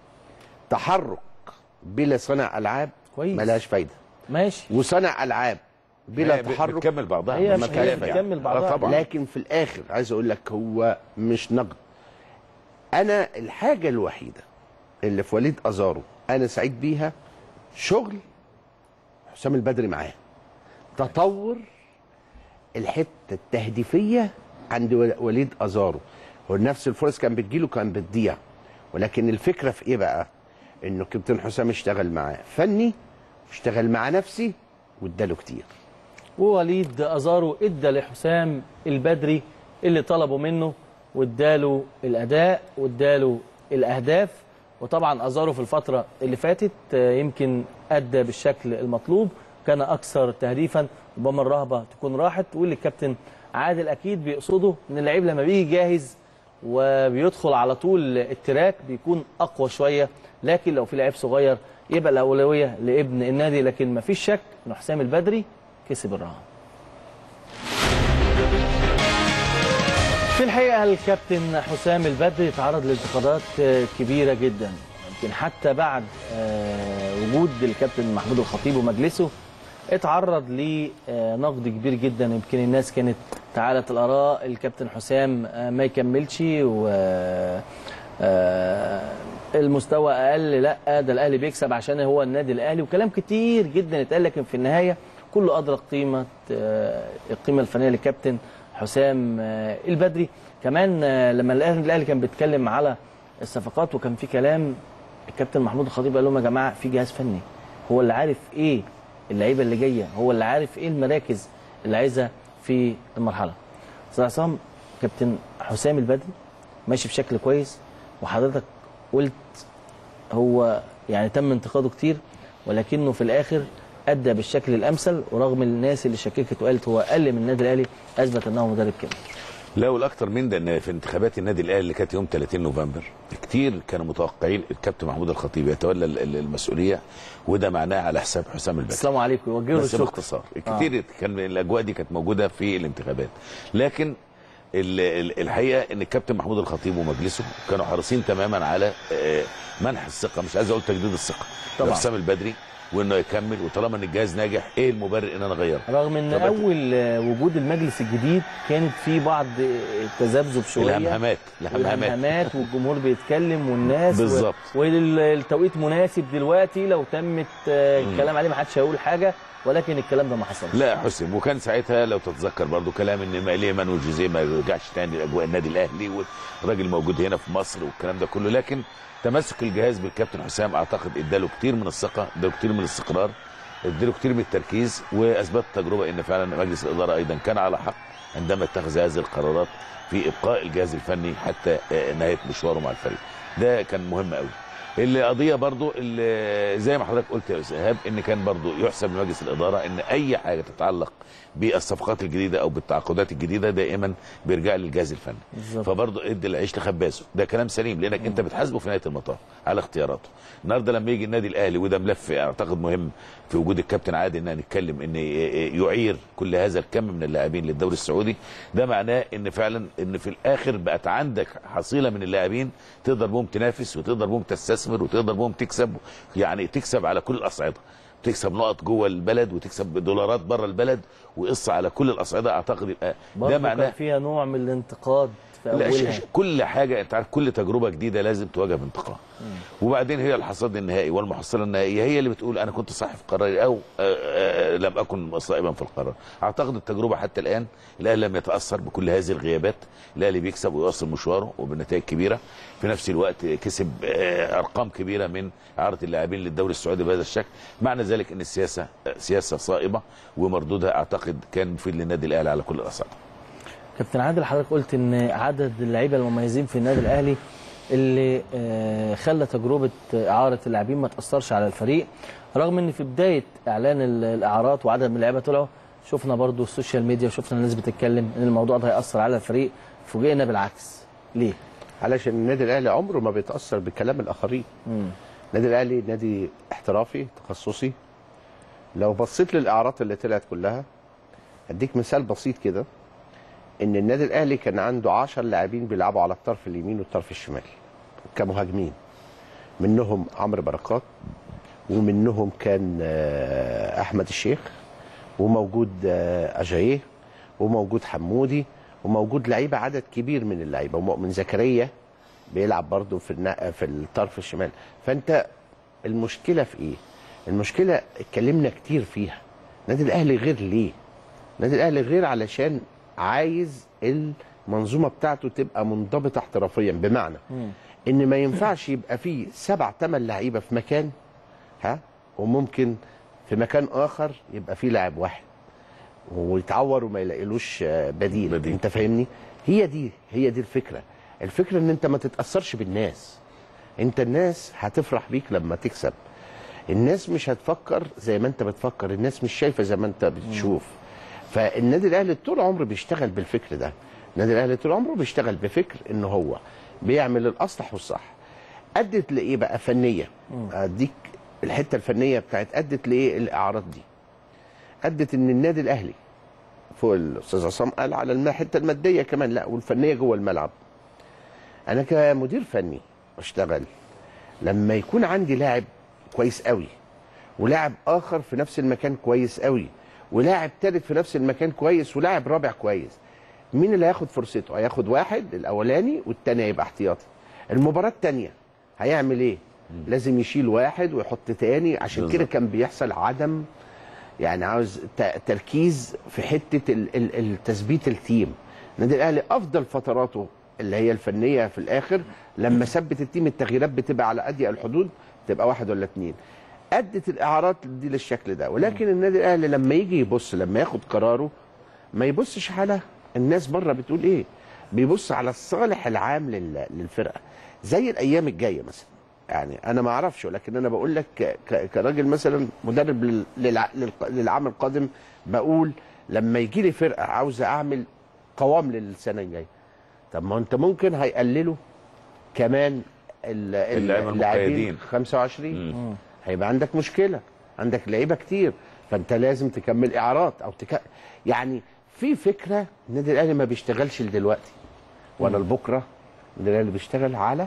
تحرك بلا صنع العاب كويس. ملهاش فايده ماشي وصنع العاب بلا هي ب- تحرك بتكمل بعضها هي مش مش- كلام هي يعني. بتكمل بعضها. آه طبعا لكن في الاخر عايز اقول لك هو مش نقد انا الحاجه الوحيده اللي في وليد ازارو انا سعيد بيها شغل حسام البدري معاه تطور الحته التهديفيه عند ول- وليد ازارو هو نفس الفرص كان بتجيله كان بتضيع ولكن الفكره في ايه بقى انه كابتن حسام اشتغل معاه فني اشتغل مع نفسي واداله كتير ووليد ازارو ادى لحسام البدري اللي طلبوا منه واداله الاداء واداله الاهداف وطبعا ازاره في الفتره اللي فاتت آه، يمكن ادى بالشكل المطلوب كان اكثر تهديفا ربما الرهبه تكون راحت واللي الكابتن عادل اكيد بيقصده ان اللعيب لما بيجي جاهز وبيدخل على طول التراك بيكون اقوى شويه لكن لو في لعيب صغير يبقى الاولويه لابن النادي لكن ما فيش شك ان حسام البدري كسب الرهان في الحقيقه الكابتن حسام البدري تعرض لانتقادات آه، كبيره جدا يمكن حتى بعد آه، وجود الكابتن محمود الخطيب ومجلسه اتعرض لنقد كبير جدا يمكن الناس كانت تعالت الاراء الكابتن حسام آه، ما يكملش و آه، المستوى اقل لا ده الاهلي بيكسب عشان هو النادي الاهلي وكلام كتير جدا اتقال لكن في النهايه كله ادرك قيمه آه، القيمه الفنيه للكابتن حسام آه، البدري كمان آه، لما الاهلي الاهلي كان بيتكلم على الصفقات وكان في كلام الكابتن محمود الخطيب قال لهم يا جماعه في جهاز فني هو اللي عارف ايه اللعيبه اللي جايه هو اللي عارف ايه المراكز اللي عايزها في المرحله استاذ عصام كابتن حسام البدري ماشي بشكل كويس وحضرتك قلت هو يعني تم انتقاده كتير ولكنه في الاخر ادى بالشكل الامثل ورغم الناس اللي شككت وقالت هو اقل من النادي الاهلي اثبت انه مدرب كامل لا والاكثر من ده ان في انتخابات النادي الاهلي اللي كانت يوم 30 نوفمبر كتير كانوا متوقعين الكابتن محمود الخطيب يتولى ال- ال- المسؤوليه وده معناه على حساب حسام البدري السلام عليكم يوجهوا له بس الشكر باختصار كتير آه. كان الاجواء دي كانت موجوده في الانتخابات لكن ال- ال- الحقيقه ان الكابتن محمود الخطيب ومجلسه كانوا حريصين تماما على آه، منح الثقه مش عايز اقول تجديد الثقه طبعا. لحسام البدري وانه يكمل وطالما ان الجهاز ناجح ايه المبرر ان انا اغيره رغم ان طب أنت- اول آه، وجود المجلس الجديد كانت في بعض آه، التذبذب شويه الهمهمات الهمهمات الهمهمات والجمهور بيتكلم والناس بالظبط. و... والتوقيت مناسب دلوقتي لو تمت آه، الكلام عليه ما حدش هيقول حاجه ولكن الكلام ده ما حصلش لا حسن وكان ساعتها لو تتذكر برضو كلام ان ليمان وجوزيه ما يرجعش تاني لاجواء النادي الاهلي والراجل موجود هنا في مصر والكلام ده كله لكن تمسك الجهاز بالكابتن حسام اعتقد اداله كتير من الثقه اداله كتير من الاستقرار اداله كتير من التركيز واثبت التجربه ان فعلا مجلس الاداره ايضا كان على حق عندما اتخذ هذه القرارات في ابقاء الجهاز الفني حتى آه، نهايه مشواره مع الفريق ده كان مهم قوي القضيه برضو اللي زي ما حضرتك قلت يا استاذ ايهاب ان كان برضو يحسب لمجلس الاداره ان اي حاجه تتعلق بالصفقات الجديده او بالتعاقدات الجديده دائما بيرجع للجهاز الفني بالظبط. فبرضو ادي العيش لخبازه ده كلام سليم لانك انت بتحاسبه في نهايه المطاف على اختياراته النهارده لما يجي النادي الاهلي وده ملف اعتقد مهم في وجود الكابتن عادل ان نتكلم ان يعير كل هذا الكم من اللاعبين للدوري السعودي ده معناه ان فعلا ان في الاخر بقت عندك حصيله من اللاعبين تقدر بهم تنافس وتقدر بهم تستثمر وتقدر بهم تكسب يعني تكسب على كل الاصعده تكسب نقط جوه البلد وتكسب دولارات بره البلد وقصه على كل الاصعده اعتقد يبقى ده برضه معناه كان فيها نوع من الانتقاد في لا اولها ش- ش- كل حاجه انت عارف كل تجربه جديده لازم تواجه بانتقام وبعدين هي الحصاد النهائي والمحصله النهائيه هي اللي بتقول انا كنت صح في قراري او آه، آه، لم اكن صائبا في القرار اعتقد التجربه حتى الان الاهلي لم يتاثر بكل هذه الغيابات الاهلي بيكسب ويواصل مشواره وبنتائج كبيره في نفس الوقت كسب آه، ارقام كبيره من اعاره اللاعبين للدوري السعودي بهذا الشكل معنى ذلك ان السياسه آه، سياسه صائبه ومردودها اعتقد كان مفيد للنادي الاهلي على كل الاصعده كابتن عادل حضرتك قلت ان عدد اللعيبه المميزين في النادي الاهلي اللي آه، خلى تجربه اعاره اللاعبين ما تاثرش على الفريق رغم ان في بدايه اعلان ال- الاعارات وعدد من اللعيبه طلعوا شفنا برضو السوشيال ميديا وشفنا الناس بتتكلم ان الموضوع ده هياثر على الفريق فوجئنا بالعكس ليه؟ علشان النادي الاهلي عمره ما بيتاثر بكلام الاخرين مم. النادي الاهلي نادي احترافي تخصصي لو بصيت للاعارات اللي طلعت كلها اديك مثال بسيط كده ان النادي الاهلي كان عنده 10 لاعبين بيلعبوا على الطرف اليمين والطرف الشمال كمهاجمين منهم عمرو بركات ومنهم كان آه، احمد الشيخ وموجود آه، اجاييه وموجود حمودي وموجود لعيبه عدد كبير من اللعيبه ومؤمن زكريا بيلعب برضه في النا... في الطرف الشمال فانت المشكله في ايه المشكله اتكلمنا كتير فيها النادي الاهلي غير ليه النادي الاهلي غير علشان عايز المنظومه بتاعته تبقى منضبطه احترافيا بمعنى ان ما ينفعش يبقى فيه سبع ثمان لعيبه في مكان ها وممكن في مكان اخر يبقى فيه لاعب واحد ويتعور وما يلاقيلوش آه، بديل. بديل. انت فاهمني هي دي هي دي الفكره الفكره ان انت ما تتاثرش بالناس انت الناس هتفرح بيك لما تكسب الناس مش هتفكر زي ما انت بتفكر الناس مش شايفه زي ما انت بتشوف فالنادي الاهلي طول عمره بيشتغل بالفكر ده النادي الاهلي طول عمره بيشتغل بفكر ان هو بيعمل الاصلح والصح ادت لايه بقى فنيه اديك الحته الفنيه بتاعت ادت لايه الاعراض دي ادت ان النادي الاهلي فوق الاستاذ عصام قال على الم- الحته الماديه كمان لا والفنيه جوه الملعب انا كمدير فني بشتغل لما يكون عندي لاعب كويس قوي ولاعب اخر في نفس المكان كويس قوي ولاعب ثالث في نفس المكان كويس ولاعب رابع كويس مين اللي هياخد فرصته هياخد واحد الاولاني والتاني هيبقى احتياطي المباراه الثانيه هيعمل ايه لازم يشيل واحد ويحط تاني عشان كده بالظبط. كان بيحصل عدم يعني عاوز ت- تركيز في حته ال- ال- التثبيت التيم النادي الاهلي افضل فتراته اللي هي الفنيه في الاخر لما ثبت التيم التغييرات بتبقى على اضيق الحدود تبقى واحد ولا اتنين ادت الاعارات دي للشكل ده ولكن النادي الاهلي لما يجي يبص لما ياخد قراره ما يبصش على الناس بره بتقول ايه بيبص على الصالح العام لل- للفرقه زي الايام الجايه مثلا يعني انا ما اعرفش ولكن انا بقول لك ك- ك- كراجل مثلا مدرب لل- للع- للق- للعام القادم بقول لما يجي لي فرقه عاوزه اعمل قوام للسنه الجايه طب ما انت ممكن هيقللوا كمان ال- ال- اللعيبة اللاعبين المقيدين. 25 هيبقى عندك مشكله عندك لعيبه كتير فانت لازم تكمل اعارات او تك... يعني في فكره النادي الاهلي ما بيشتغلش لدلوقتي ولا لبكره النادي الاهلي بيشتغل على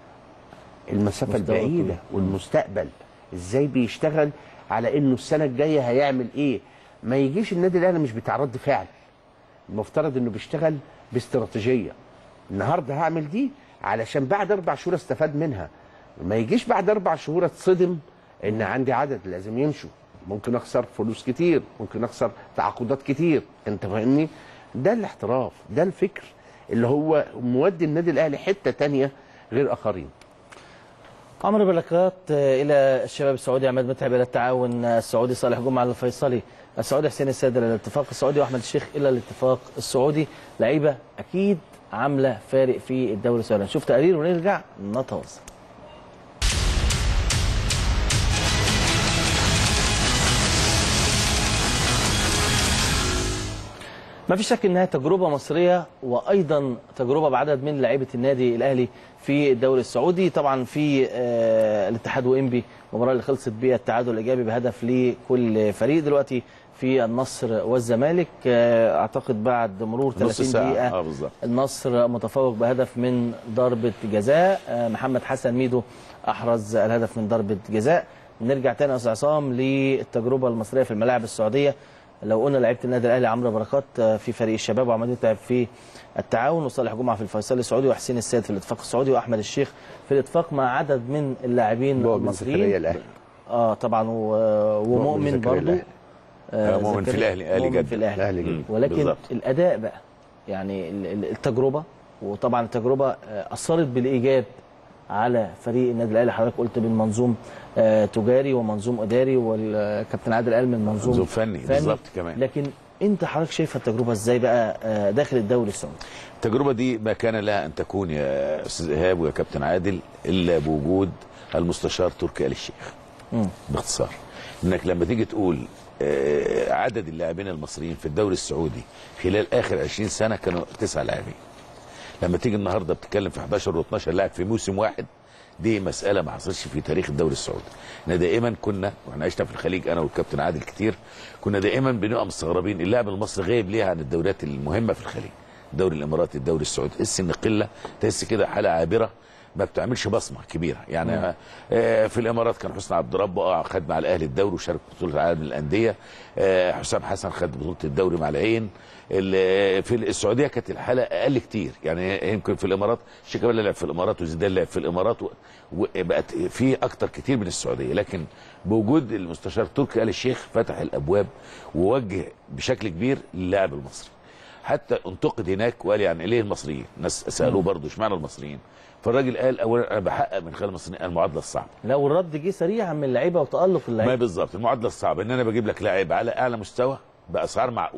المسافه مستوى البعيده طويل. والمستقبل ازاي بيشتغل على انه السنه الجايه هيعمل ايه ما يجيش النادي الاهلي مش بتاع رد فعل المفترض انه بيشتغل باستراتيجيه النهارده هعمل دي علشان بعد اربع شهور استفاد منها ما يجيش بعد اربع شهور اتصدم ان عندي عدد لازم يمشوا ممكن اخسر فلوس كتير ممكن اخسر تعاقدات كتير انت فاهمني ده الاحتراف ده الفكر اللي هو مودي النادي الاهلي حته تانية غير اخرين عمرو بركات آه، الى الشباب السعودي عماد متعب الى التعاون السعودي صالح جمعه الفيصلي السعودي حسين السيد الى الاتفاق السعودي واحمد الشيخ الى الاتفاق السعودي لعيبه اكيد عامله فارق في الدوري السعودي نشوف تقرير ونرجع نتواصل ما في شك انها تجربه مصريه وايضا تجربه بعدد من لعيبه النادي الاهلي في الدوري السعودي طبعا في آه الاتحاد وانبي المباراه اللي خلصت بيها التعادل الايجابي بهدف لكل فريق دلوقتي في النصر والزمالك آه اعتقد بعد مرور نص 30 ساعة دقيقه اه بالظبط النصر متفوق بهدف من ضربة جزاء آه، محمد حسن ميدو أحرز الهدف من ضربة جزاء نرجع تاني يا أستاذ عصام للتجربة المصرية في الملاعب السعودية لو قلنا لعيبة النادي الأهلي عمرو بركات آه، في فريق الشباب وعماد متعب في التعاون وصالح جمعة في الفيصلي السعودي وحسين السيد في الاتفاق السعودي وأحمد الشيخ في الاتفاق مع عدد من اللاعبين مؤمن زكريا المصريين الاهلي اه طبعا و- ومؤمن زكريا برضو الأهلي. آه، آه، مؤمن في زكريا- الأهلي، آلي مؤمن جدة. في الأهلي الاهلي جدا مم. ولكن بالظبط. الاداء بقى يعني ال- ال- التجربه وطبعا التجربه آه، اثرت بالايجاب على فريق النادي الاهلي حضرتك قلت من منظوم آه، تجاري ومنظوم اداري والكابتن عادل قال من منظوم منظوم فني بالظبط كمان لكن انت حضرتك شايف التجربه ازاي بقى آه، داخل الدوري السعودي التجربه دي ما كان لها ان تكون يا استاذ ايهاب ويا كابتن عادل الا بوجود المستشار تركي آل الشيخ مم. باختصار انك لما تيجي تقول آه، عدد اللاعبين المصريين في الدوري السعودي خلال اخر 20 سنه كانوا تسعه لاعبين لما تيجي النهارده بتتكلم في 11 و12 لاعب في موسم واحد دي مساله ما حصلتش في تاريخ الدوري السعودي احنا دائما كنا واحنا عشنا في الخليج انا والكابتن عادل كتير كنا دائما بنبقى مستغربين اللاعب المصري غايب ليه عن الدوريات المهمه في الخليج الدوري الاماراتي الدوري السعودي تحس ان قله تحس كده حاله عابره ما بتعملش بصمه كبيره يعني آه، في الامارات كان حسني عبد ربه اه خد مع الاهلي الدوري وشارك في بطوله العالم للانديه آه، حسام حسن خد بطوله الدوري مع العين ال- في السعوديه كانت الحاله اقل كتير يعني يمكن في الامارات شيكابالا لعب في الامارات وزيدان لعب في الامارات و- وبقت في اكتر كتير من السعوديه لكن بوجود المستشار تركي آل الشيخ فتح الابواب ووجه بشكل كبير للاعب المصري حتى انتقد هناك وقال يعني ليه المصريين ناس سالوه برضه اشمعنى المصريين فالراجل قال اولا انا بحقق من خلال المصريين المعادله الصعبه لا والرد جه سريعا من اللعيبه وتالق ما اللعيبه بالظبط المعادله الصعبه ان انا بجيب لك لاعب على اعلى مستوى باسعار معقوله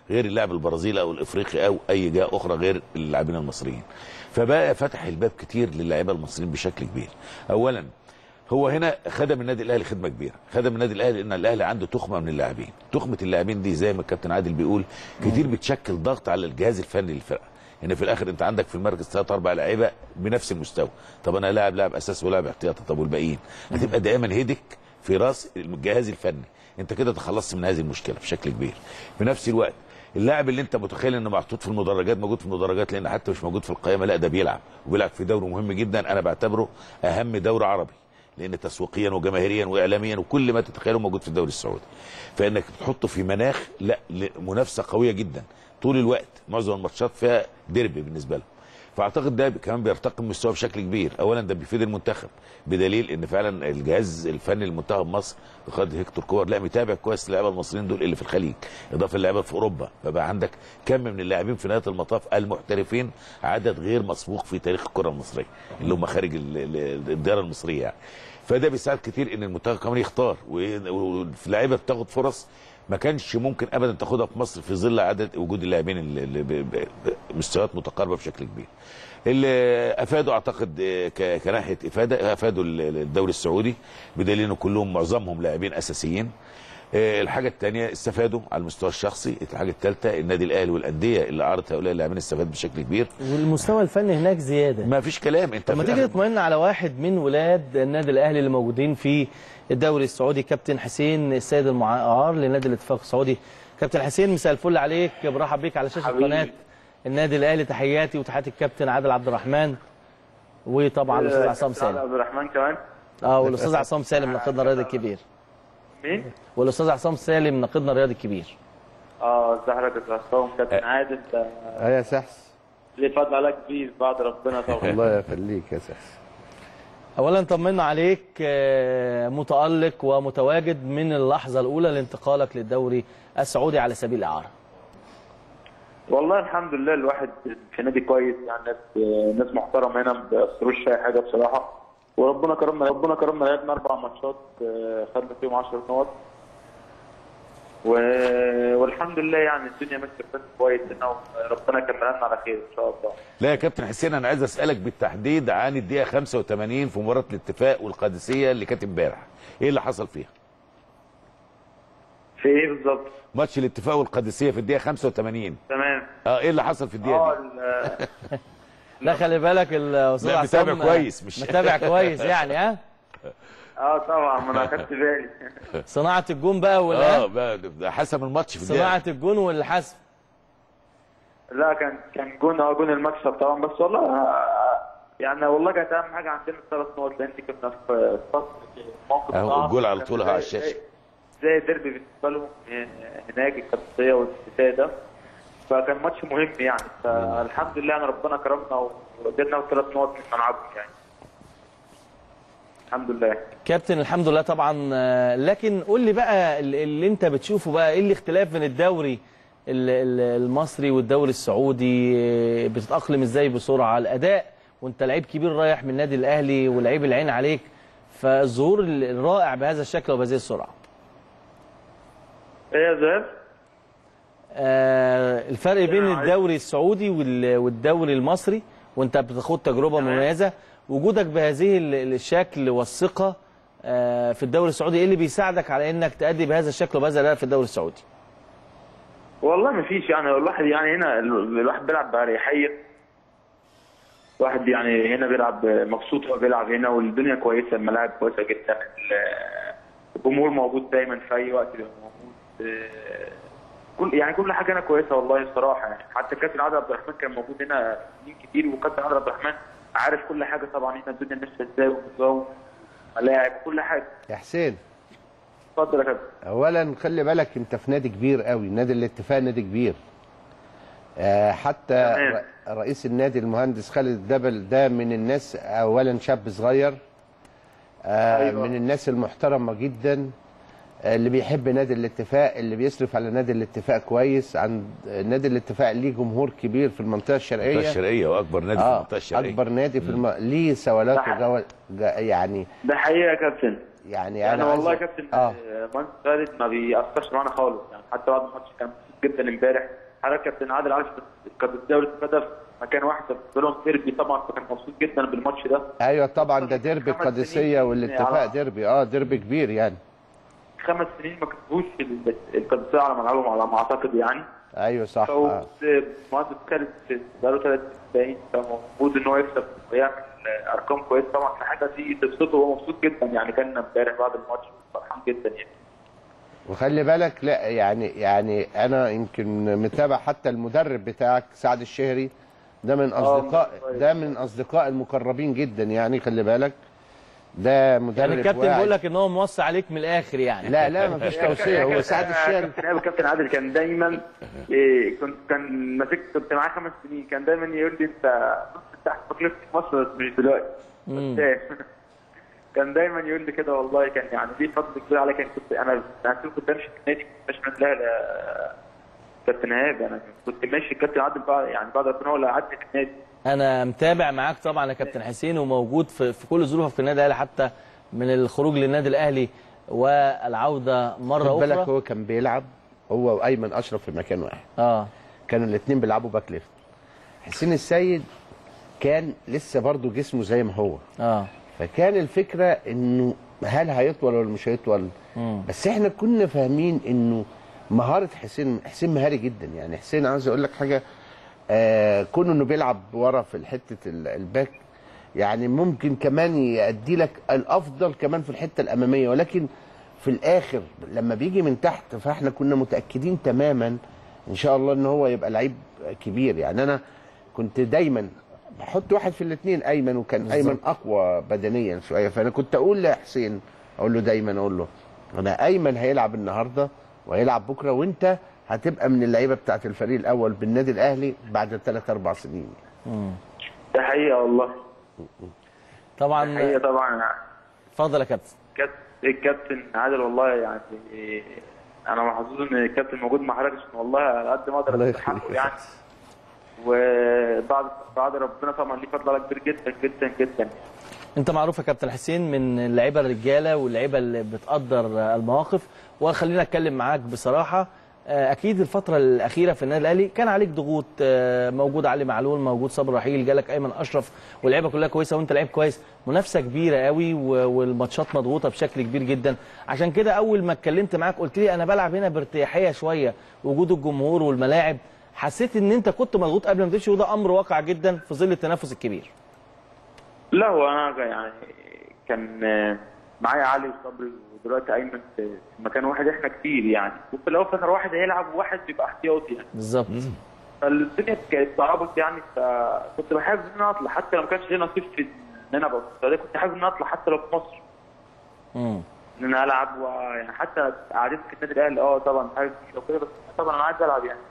غير اللاعب البرازيلي او الافريقي او اي جهه اخرى غير اللاعبين المصريين فبقى فتح الباب كتير للاعيبه المصريين بشكل كبير اولا هو هنا خدم النادي الاهلي خدمه كبيره خدم النادي الاهلي ان الاهلي عنده تخمه من اللاعبين تخمه اللاعبين دي زي ما الكابتن عادل بيقول كتير بتشكل ضغط على الجهاز الفني للفرقه يعني في الاخر انت عندك في المركز ثلاث اربع لعيبه بنفس المستوى طب انا لاعب لاعب اساس ولاعب احتياطي طب والباقيين هتبقى دائما هيدك في راس الجهاز الفني انت كده تخلصت من هذه المشكله بشكل كبير في نفس الوقت اللاعب اللي انت متخيل انه محطوط في المدرجات موجود في المدرجات لان حتى مش موجود في القائمه لا ده بيلعب وبيلعب في دوري مهم جدا انا بعتبره اهم دوري عربي لان تسويقيا وجماهيريا واعلاميا وكل ما تتخيله موجود في الدوري السعودي فانك بتحطه في مناخ لا منافسه قويه جدا طول الوقت معظم الماتشات فيها ديربي بالنسبه لهم فاعتقد ده كمان بيرتقي مستواه بشكل كبير اولا ده بيفيد المنتخب بدليل ان فعلا الجهاز الفني لمنتخب مصر بقياده هيكتور كور لا متابع كويس اللعيبه المصريين دول اللي في الخليج اضافه للعيبه في اوروبا فبقى عندك كم من اللاعبين في نهايه المطاف المحترفين عدد غير مسبوق في تاريخ الكره المصريه اللي هم خارج ال- ال- الدائره المصريه يعني فده بيساعد كتير ان المنتخب كمان يختار واللعيبه بتاخد فرص ما كانش ممكن ابدا تاخدها في مصر في ظل عدد وجود اللاعبين اللي اللي ب- ب- بمستويات متقاربه بشكل كبير. اللي افادوا اعتقد آه، ك- كناحيه افاده افادوا ال- الدوري السعودي بدليل ان كلهم معظمهم لاعبين اساسيين. آه، الحاجه الثانيه استفادوا على المستوى الشخصي، الحاجه الثالثه النادي الاهلي والانديه اللي عرضت هؤلاء اللاعبين استفاد بشكل كبير. والمستوى الفني هناك زياده ما فيش كلام انت طب ما في تيجي الآخر- تطمئن على واحد من ولاد النادي الاهلي اللي موجودين في الدوري السعودي كابتن حسين السيد المعار لنادي الاتفاق السعودي كابتن حسين مساء الفل عليك برحب بيك على شاشه حبيبي. قناه النادي الاهلي تحياتي وتحيات الكابتن عادل عبد الرحمن وطبعا الاستاذ عصام كابتن سالم عبد الرحمن كمان اه والاستاذ عصام سالم ناقدنا الرياضي الكبير مين؟ والاستاذ عصام سالم ناقدنا الرياضي الكبير اه زهرة الرسام كابتن عادل ده اه يا سحس ليه فضل عليك كبير بعد ربنا طبعا الله يخليك يا سحس اولا طمنا عليك آه، متالق ومتواجد من اللحظه الاولى لانتقالك للدوري السعودي على سبيل الاعاره والله الحمد لله الواحد في نادي كويس يعني ناس ناس محترمه هنا ما بيأثروش في اي حاجه بصراحه وربنا كرمنا ربنا كرمنا لعبنا اربع ماتشات آه، خدنا فيهم 10 نقط و... والحمد لله يعني الدنيا ماشيه بشكل كويس هنا وربنا يكملها لنا على خير ان شاء الله لا يا كابتن حسين انا عايز اسالك بالتحديد عن الدقيقه 85 في مباراه الاتفاق والقادسيه اللي كانت امبارح ايه اللي حصل فيها في ايه بالظبط؟ ماتش الاتفاق والقادسيه في الدقيقه 85 تمام اه ايه اللي حصل في الدقيقه اه دي ال- لا خلي بالك الاستاذ لا، عصام متابع كويس، مش- متابع كويس يعني ها اه طبعا ما انا خدت بالي صناعه الجون بقى اه ولا بقى ده حسم الماتش في الدقيقه صناعه الجون والحسم لا كان كان جون اه جون المكسب طبعا بس والله آه، يعني والله كانت اهم حاجه عندنا الثلاث نقط لان كنا في فصل موقف اهو صعب. الجول على كان طول زي- على الشاشة. زي ديربي بالنسبه لهم آه، هناك القادسيه والاستفاده فكان ماتش مهم يعني فالحمد لله يعني ربنا كرمنا وقدرنا ثلاث نقط من ملعبهم يعني الحمد لله كابتن الحمد لله طبعا آه، لكن قول لي بقى ال- اللي انت بتشوفه بقى ايه الاختلاف بين الدوري ال- ال- المصري والدوري السعودي آه، بتتاقلم ازاي بسرعه الاداء وانت لعيب كبير رايح من النادي الاهلي ولعيب العين عليك فالظهور ال- الرائع بهذا الشكل وبهذه السرعه ايه يا زهير؟ آه، الفرق بين أنا عايز- الدوري السعودي وال- والدوري المصري وانت بتاخد تجربه تمام. مميزه وجودك بهذه ال- الشكل والثقه آه، في الدوري السعودي ايه اللي بيساعدك على انك تأدي بهذا الشكل وبهذا الاداء في الدوري السعودي؟ والله ما فيش يعني الواحد يعني هنا ال- الواحد بيلعب بأريحية الواحد يعني هنا بيلعب مبسوط وهو بيلعب هنا والدنيا كويسة الملاعب كويسة جدا ال- الجمهور موجود دايما في أي وقت بيبقى موجود آه، كل يعني كل حاجة هنا كويسة والله الصراحة يعني حتى كابتن عادل عبد الرحمن كان موجود هنا سنين كتير وكابتن عادل عبد الرحمن عارف كل حاجة طبعا هنا الدنيا ماشية ازاي والنظام ملاعب كل حاجة يا حسين اتفضل يا كابتن اولا خلي بالك انت في نادي كبير قوي نادي الاتفاق نادي كبير آه حتى تمام. ر- رئيس النادي المهندس خالد الدبل ده من الناس اولا شاب صغير آه أيوة. من الناس المحترمه جدا آه، اللي بيحب نادي الاتفاق اللي بيصرف على نادي الاتفاق كويس عند نادي الاتفاق ليه جمهور كبير في المنطقه المنطقه الشرقيه الشرقيه واكبر نادي في اه المنطقه الشرقيه اكبر نادي في الم... ليه سوالات صح. وجو... جا- يعني ده حقيقة يا كابتن يعني يعني انا والله يا عايز- كابتن اه آه، مهندس خالد ما بيأثرش معانا خالص يعني حتى بعد الماتش كان مبسوط جدا امبارح حضرتك كابتن عادل عارف كانت الدوري اتبدا في مكان واحد بيقول لهم ديربي طبعا فكان مبسوط جدا بالماتش ده ايوه طبعا ده ديربي خمس القادسيه سنين والاتفاق على- ديربي اه ديربي كبير يعني خمس سنين ما كسبوش ال- القادسيه على ملعبهم على ما اعتقد يعني ايوه صح آه. مهندس خالد بقاله ثلاث سنين فمفروض ان هو يكسب ويعمل ارقام كويسه طبعا في حاجه دي تبسطه وهو مبسوط جدا يعني كان امبارح بعد الماتش فرحان جدا يعني وخلي بالك لا يعني يعني انا يمكن متابع حتى المدرب بتاعك سعد الشهري ده من اصدقاء كويس. ده من اصدقاء المقربين جدا يعني خلي بالك ده مدرب يعني الكابتن واعي. بيقول لك ان هو موصي عليك من الاخر يعني لا لا ما فيش توصيه هو سعد الشهري كابتن عادل كابتن عادل كان دايما إيه كنت كان ماسك كنت معاه خمس سنين كان دايما يقول لي انت نص تحت تكلفة مصر بس مش دلوقتي مم. بس كان دايما يقول لي كده والله كان يعني ليه فضل كبير عليا كان كنت انا ساعات كنت امشي في النادي كنت ماشي من الاهلي يا كابتن ايهاب انا كنت ماشي الكابتن عادل بعد يعني بعد ربنا هو اللي قعدني في النادي انا متابع معاك طبعا يا كابتن حسين وموجود في, في كل ظروفك في النادي الاهلي حتى من الخروج للنادي الاهلي والعوده مره خد بالك اخرى هو كان بيلعب هو وايمن اشرف في مكان واحد اه كانوا الاثنين بيلعبوا باك ليفت حسين السيد كان لسه برضه جسمه زي ما هو اه فكان الفكره انه هل هيطول ولا مش هيطول مم. بس احنا كنا فاهمين انه مهاره حسين حسين مهاري جدا يعني حسين عاوز اقول لك حاجه آه كونه انه بيلعب ورا في حته ال- الباك يعني ممكن كمان يأدي لك الافضل كمان في الحته الاماميه ولكن في الاخر لما بيجي من تحت فاحنا كنا متاكدين تماما ان شاء الله ان هو يبقى لعيب كبير يعني انا كنت دايما بحط واحد في الاثنين ايمن وكان ايمن اقوى بدنيا شويه فانا كنت اقول لحسين اقول له دايما اقول له انا ايمن هيلعب النهارده وهيلعب بكره وانت هتبقى من اللعيبه بتاعت الفريق الاول بالنادي الاهلي بعد ثلاث اربع سنين ده حقيقه والله طبعا حقيقه طبعا اتفضل يا كابتن كابتن الكابتن عادل والله يعني انا محظوظ ان الكابتن موجود مع حضرتك عشان والله على قد ما الله اقدر يخليك استحقه يا يعني وبعد بعد ربنا طبعا ليه فضل على كبير جدا جدا جدا انت معروف يا كابتن حسين من اللعيبه الرجاله واللعيبه اللي بتقدر المواقف وخلينا اتكلم معاك بصراحه آه، اكيد الفتره الاخيره في النادي الاهلي كان عليك ضغوط آه، موجود علي معلول موجود صبري رحيل جالك ايمن اشرف واللعيبه كلها كويسه وانت لعيب كويس منافسه كبيره قوي و- والماتشات مضغوطه بشكل كبير جدا عشان كده اول ما اتكلمت معاك قلت لي انا بلعب هنا بارتياحيه شويه وجود الجمهور والملاعب حسيت ان انت كنت مضغوط قبل ما تمشي وده امر واقع جدا في ظل التنافس الكبير لا هو انا يعني كان معايا علي وصبري ودلوقتي ايمن في مكان واحد احنا كتير يعني وفي الاول في الاخر واحد هيلعب وواحد بيبقى احتياطي يعني بالظبط فالدنيا كانت صعبت يعني فكنت بحب ان انا اطلع حتى لو ما كانش لي نصيب في ان انا ابقى في السعوديه كنت حابب ان انا اطلع حتى لو في مصر امم ان انا العب ويعني حتى قعدت في النادي الاهلي اه طبعا حاجه كتير وكده بس طبعا انا عايز العب يعني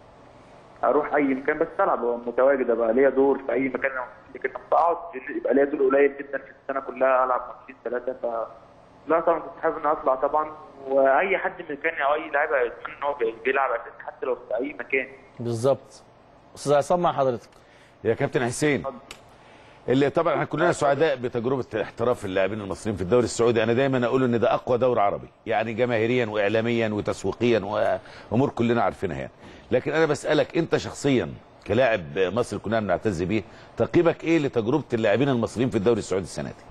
اروح اي مكان بس العب ابقى متواجد ابقى ليا دور في اي مكان لكن لما اقعد يبقى ليا دور قليل جدا في السنه كلها العب ماتشين ثلاثه ف لا طبعا كنت حابب ان أنا اطلع طبعا واي حد مكاني او اي لاعب يتمنى ان هو بيلعب اساسي حتى لو في اي مكان بالظبط استاذ عصام مع حضرتك يا كابتن حسين اللي طبعا احنا كلنا سعداء بتجربه احتراف اللاعبين المصريين في الدوري السعودي انا دايما اقول ان ده اقوى دوري عربي يعني جماهيريا واعلاميا وتسويقيا وامور كلنا عارفينها يعني لكن انا بسالك انت شخصيا كلاعب مصري كلنا بنعتز بيه تقييمك ايه لتجربه اللاعبين المصريين في الدوري السعودي السنه دي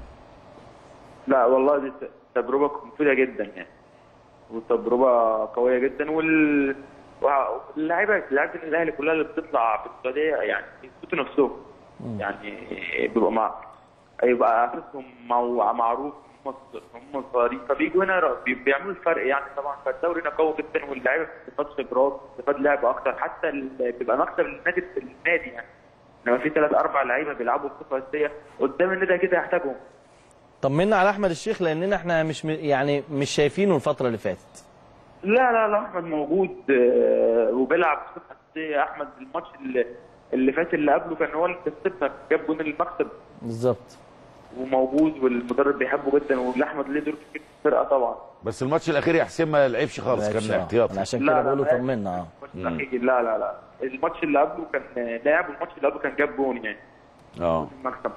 لا والله دي تجربه مفيده جدا يعني وتجربه قويه جدا وال واللعيبه لعيبه الاهلي كلها اللي بتطلع في السعوديه يعني بيثبتوا نفسهم يعني بيبقى مع يبقى اساسهم مع- معروف هم هم صغيرين فبيجوا هنا بي- بيعملوا الفرق يعني طبعا فالدوري هنا قوي جدا واللعيبه بتستفاد خبرات بتستفاد لعب اكتر حتى ال- بيبقى مكسب للنادي النادي يعني لما في ثلاث اربع لعيبه بيلعبوا بصفه اساسيه قدام النادي كده يحتاجهم طمنا على احمد الشيخ لاننا احنا مش م- يعني مش شايفينه الفتره اللي فاتت لا لا لا احمد موجود آه، وبيلعب بصفه اساسيه احمد الماتش اللي, اللي فات اللي قبله كان هو اللي كسبنا جاب جون المكسب بالظبط وموجود والمدرب بيحبه جدا واحمد ليه دور كبير في الفرقه طبعا بس الماتش الاخير يا حسين ما لعبش خالص لعبش، كان آه. احتياطي انا عشان لا، كده لا، بقول له لا. طمنا اه الماتش الأخير لا لا لا الماتش اللي قبله كان لاعب والماتش اللي قبله كان جاب جون يعني اه المكسب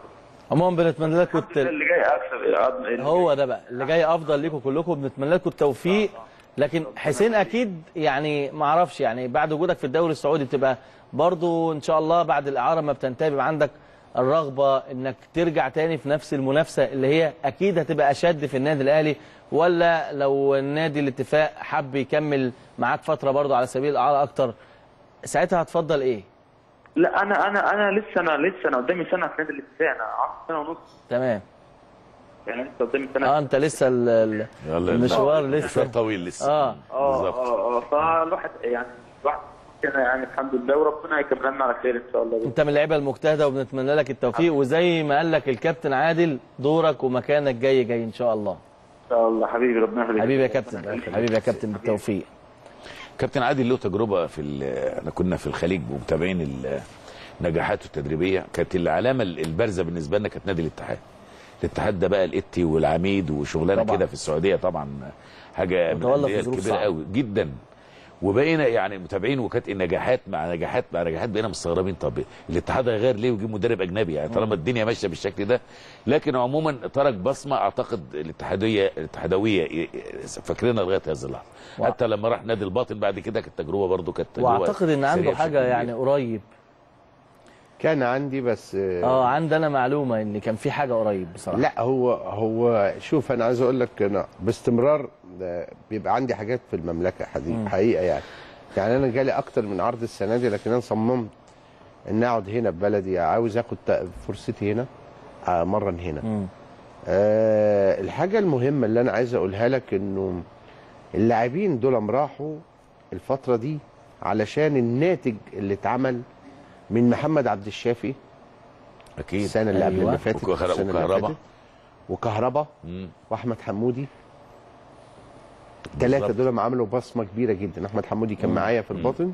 عموما بنتمنى لكم الت... اللي جاي اكسب هو ده بقى اللي جاي افضل ليكم كلكم بنتمنى لكم التوفيق لكن حسين اكيد يعني ما اعرفش يعني بعد وجودك في الدوري السعودي بتبقى برضو ان شاء الله بعد الاعاره ما بتنتهي بيبقى عندك الرغبه انك ترجع تاني في نفس المنافسه اللي هي اكيد هتبقى اشد في النادي الاهلي ولا لو النادي الاتفاق حب يكمل معاك فتره برضو على سبيل الاعاره اكتر ساعتها هتفضل ايه؟ لا انا انا انا لسه انا لسه انا قدامي سنه في نادي الاتفاق انا قعدت سنه ونص تمام يعني لسه قدامي سنه اه انت لسه ال- ال- يلا المشوار مشوار لسه طويل لسه اه اه بالظبط اه اه فالواحد يعني الواحد كده يعني الحمد لله وربنا يكملنا على خير ان شاء الله انت من اللعيبه المجتهده وبنتمنى لك التوفيق وزي ما قال لك الكابتن عادل دورك ومكانك جاي جاي ان شاء الله ان شاء الله حبيبي ربنا يخليك حبيبي يا كابتن حبيبي يا كابتن بالتوفيق كابتن عادل له تجربه في ال- احنا كنا في الخليج ومتابعين ال- نجاحاته التدريبيه كانت العلامه البارزه بالنسبه لنا كانت نادي الاتحاد الاتحاد ده بقى الاتي والعميد وشغلانه طبعا. كده في السعوديه طبعا حاجه من وتولى في الانديه ظروف الكبيره صعبة. قوي جدا وبقينا يعني متابعين وكانت النجاحات مع نجاحات مع نجاحات بقينا مستغربين طب الاتحاد هيغير ليه ويجيب مدرب اجنبي يعني طالما الدنيا ماشيه بالشكل ده لكن عموما ترك بصمه اعتقد الاتحاديه الاتحادويه ي- ي- فاكرينها لغايه هذه اللحظه وع- حتى لما راح نادي الباطن بعد كده كانت تجربه برضه كانت تجربة واعتقد ان عنده سريعة حاجه بشكل يعني كبير. قريب كان عندي بس اه عندي انا معلومه ان كان في حاجه قريب بصراحه لا هو هو شوف انا عايز اقول لك انا باستمرار ده بيبقى عندي حاجات في المملكه حقيقة, حقيقه يعني يعني انا جالي اكتر من عرض السنه دي لكن انا صممت ان اقعد هنا في بلدي عاوز اخد ت- فرصتي هنا امرن هنا مم. آه الحاجه المهمه اللي انا عايز اقولها لك انه اللاعبين دول راحوا الفتره دي علشان الناتج اللي اتعمل من محمد عبد الشافي اكيد السنه اللي قبل أيوة. اللي فاتت وكهربا- والسنة اللي وكهربا. فاتت. وكهربا مم. واحمد حمودي الثلاثه بالظبط. دول عملوا بصمه كبيره جدا احمد حمودي كان معايا في الباطن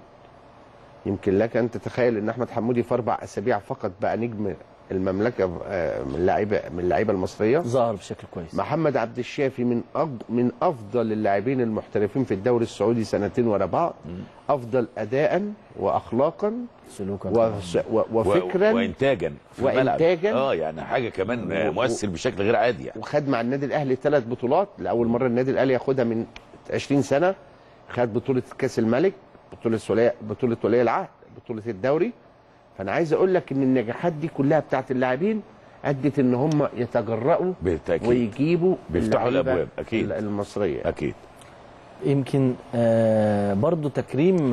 يمكن لك ان تتخيل ان احمد حمودي في اربع اسابيع فقط بقى نجم المملكه آه، من اللعيبه من اللعيبه المصريه ظهر بشكل كويس محمد عبد الشافي من أفضل من افضل اللاعبين المحترفين في الدوري السعودي سنتين ورا بعض افضل اداء واخلاقا سلوكا وس- و- و- وفكرا وانتاجا في الملعب. وإنتاجاً. اه يعني حاجه كمان و- مؤثر بشكل غير عادي يعني وخد مع النادي الاهلي ثلاث بطولات لاول مره النادي الاهلي ياخدها من 20 سنه خد بطوله كاس الملك بطوله ولي بطوله ولي العهد بطوله الدوري فانا عايز اقول لك ان النجاحات دي كلها بتاعت اللاعبين ادت ان هم يتجرأوا بالتاكيد ويجيبوا بيفتحوا اللعيبة الأبواب، أكيد. المصريه اكيد يمكن آه برضو تكريم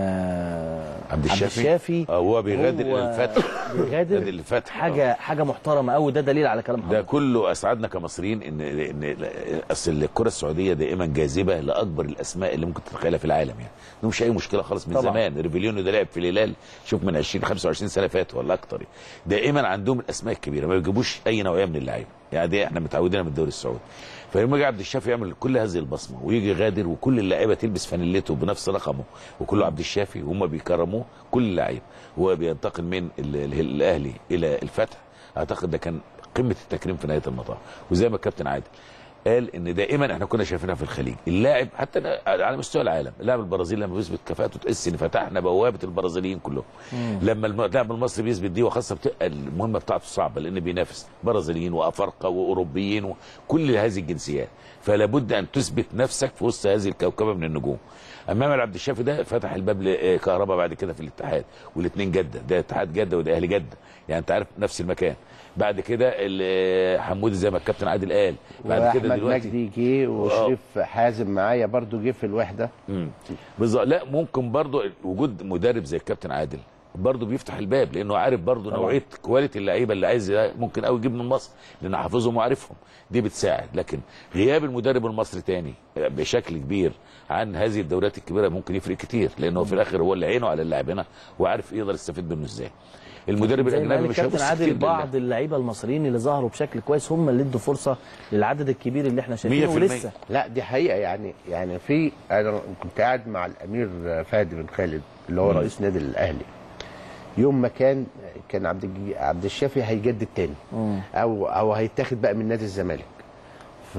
آه عبد الشافي الشافي اه هو بيغادر هو الفتح بيغادر نادي الفتح حاجه حاجه محترمه قوي ده دليل على كلام ده حضرتك كله اسعدنا كمصريين ان ان اصل الكره السعوديه دائما جاذبه لاكبر الاسماء اللي ممكن تتخيلها في العالم يعني ده مش اي مشكله خالص من طبعاً. زمان ريفيليونو ده لعب في الهلال شوف من 20 25 سنه فاتوا ولا اكتر دائما عندهم الاسماء الكبيره ما بيجيبوش اي نوعيه من اللعيبه يعني دي احنا متعودين من الدوري السعودي فلما يجي عبد الشافي يعمل كل هذه البصمه ويجي غادر وكل اللعيبه تلبس فانيلته بنفس رقمه وكله عبد الشافي وهم بيكرموه كل اللعيبه هو بينتقل من ال- ال- الاهلي الى الفتح اعتقد ده كان قمه التكريم في نهايه المطاف وزي ما الكابتن عادل قال ان دائما احنا كنا شايفينها في الخليج اللاعب حتى على مستوى العالم اللاعب البرازيلي لما بيثبت كفاءته تحس ان فتحنا بوابه البرازيليين كلهم لما الم- اللاعب المصري بيثبت دي وخاصه بتبقى المهمه بتاعته صعبه لان بينافس برازيليين وافارقه واوروبيين وكل هذه الجنسيات فلا بد ان تثبت نفسك في وسط هذه الكوكبه من النجوم امام عبد الشافي ده فتح الباب لكهرباء بعد كده في الاتحاد والاثنين جده ده اتحاد جده وده اهلي جده يعني انت عارف نفس المكان بعد كده ال- حمودي زي ما الكابتن عادل قال بعد كده واحمد دلوقتي مجدي جه وشريف حازم معايا برضو جه في الوحده مم. بالظبط لا ممكن برضو وجود مدرب زي الكابتن عادل برضه بيفتح الباب لانه عارف برضه نوعيه كواليتي اللعيبه اللي عايز ممكن قوي يجيب من مصر لان حافظهم وعارفهم دي بتساعد لكن غياب المدرب المصري تاني بشكل كبير عن هذه الدوريات الكبيره ممكن يفرق كتير لانه في الاخر هو اللي عينه على اللاعب هنا وعارف يقدر يستفيد منه ازاي المدرب زي ما قال الاجنبي مش الكابتن هيبص عادل كتير بعض لله. اللعيبه المصريين اللي ظهروا بشكل كويس هم اللي ادوا فرصه للعدد الكبير اللي احنا شايفينه 100%. ولسه لا دي حقيقه يعني يعني في انا كنت قاعد مع الامير فهد بن خالد اللي هو رئيس نادي الاهلي يوم ما كان كان عبد الج- عبد الشافي هيجدد تاني او او هيتاخد بقى من نادي الزمالك ف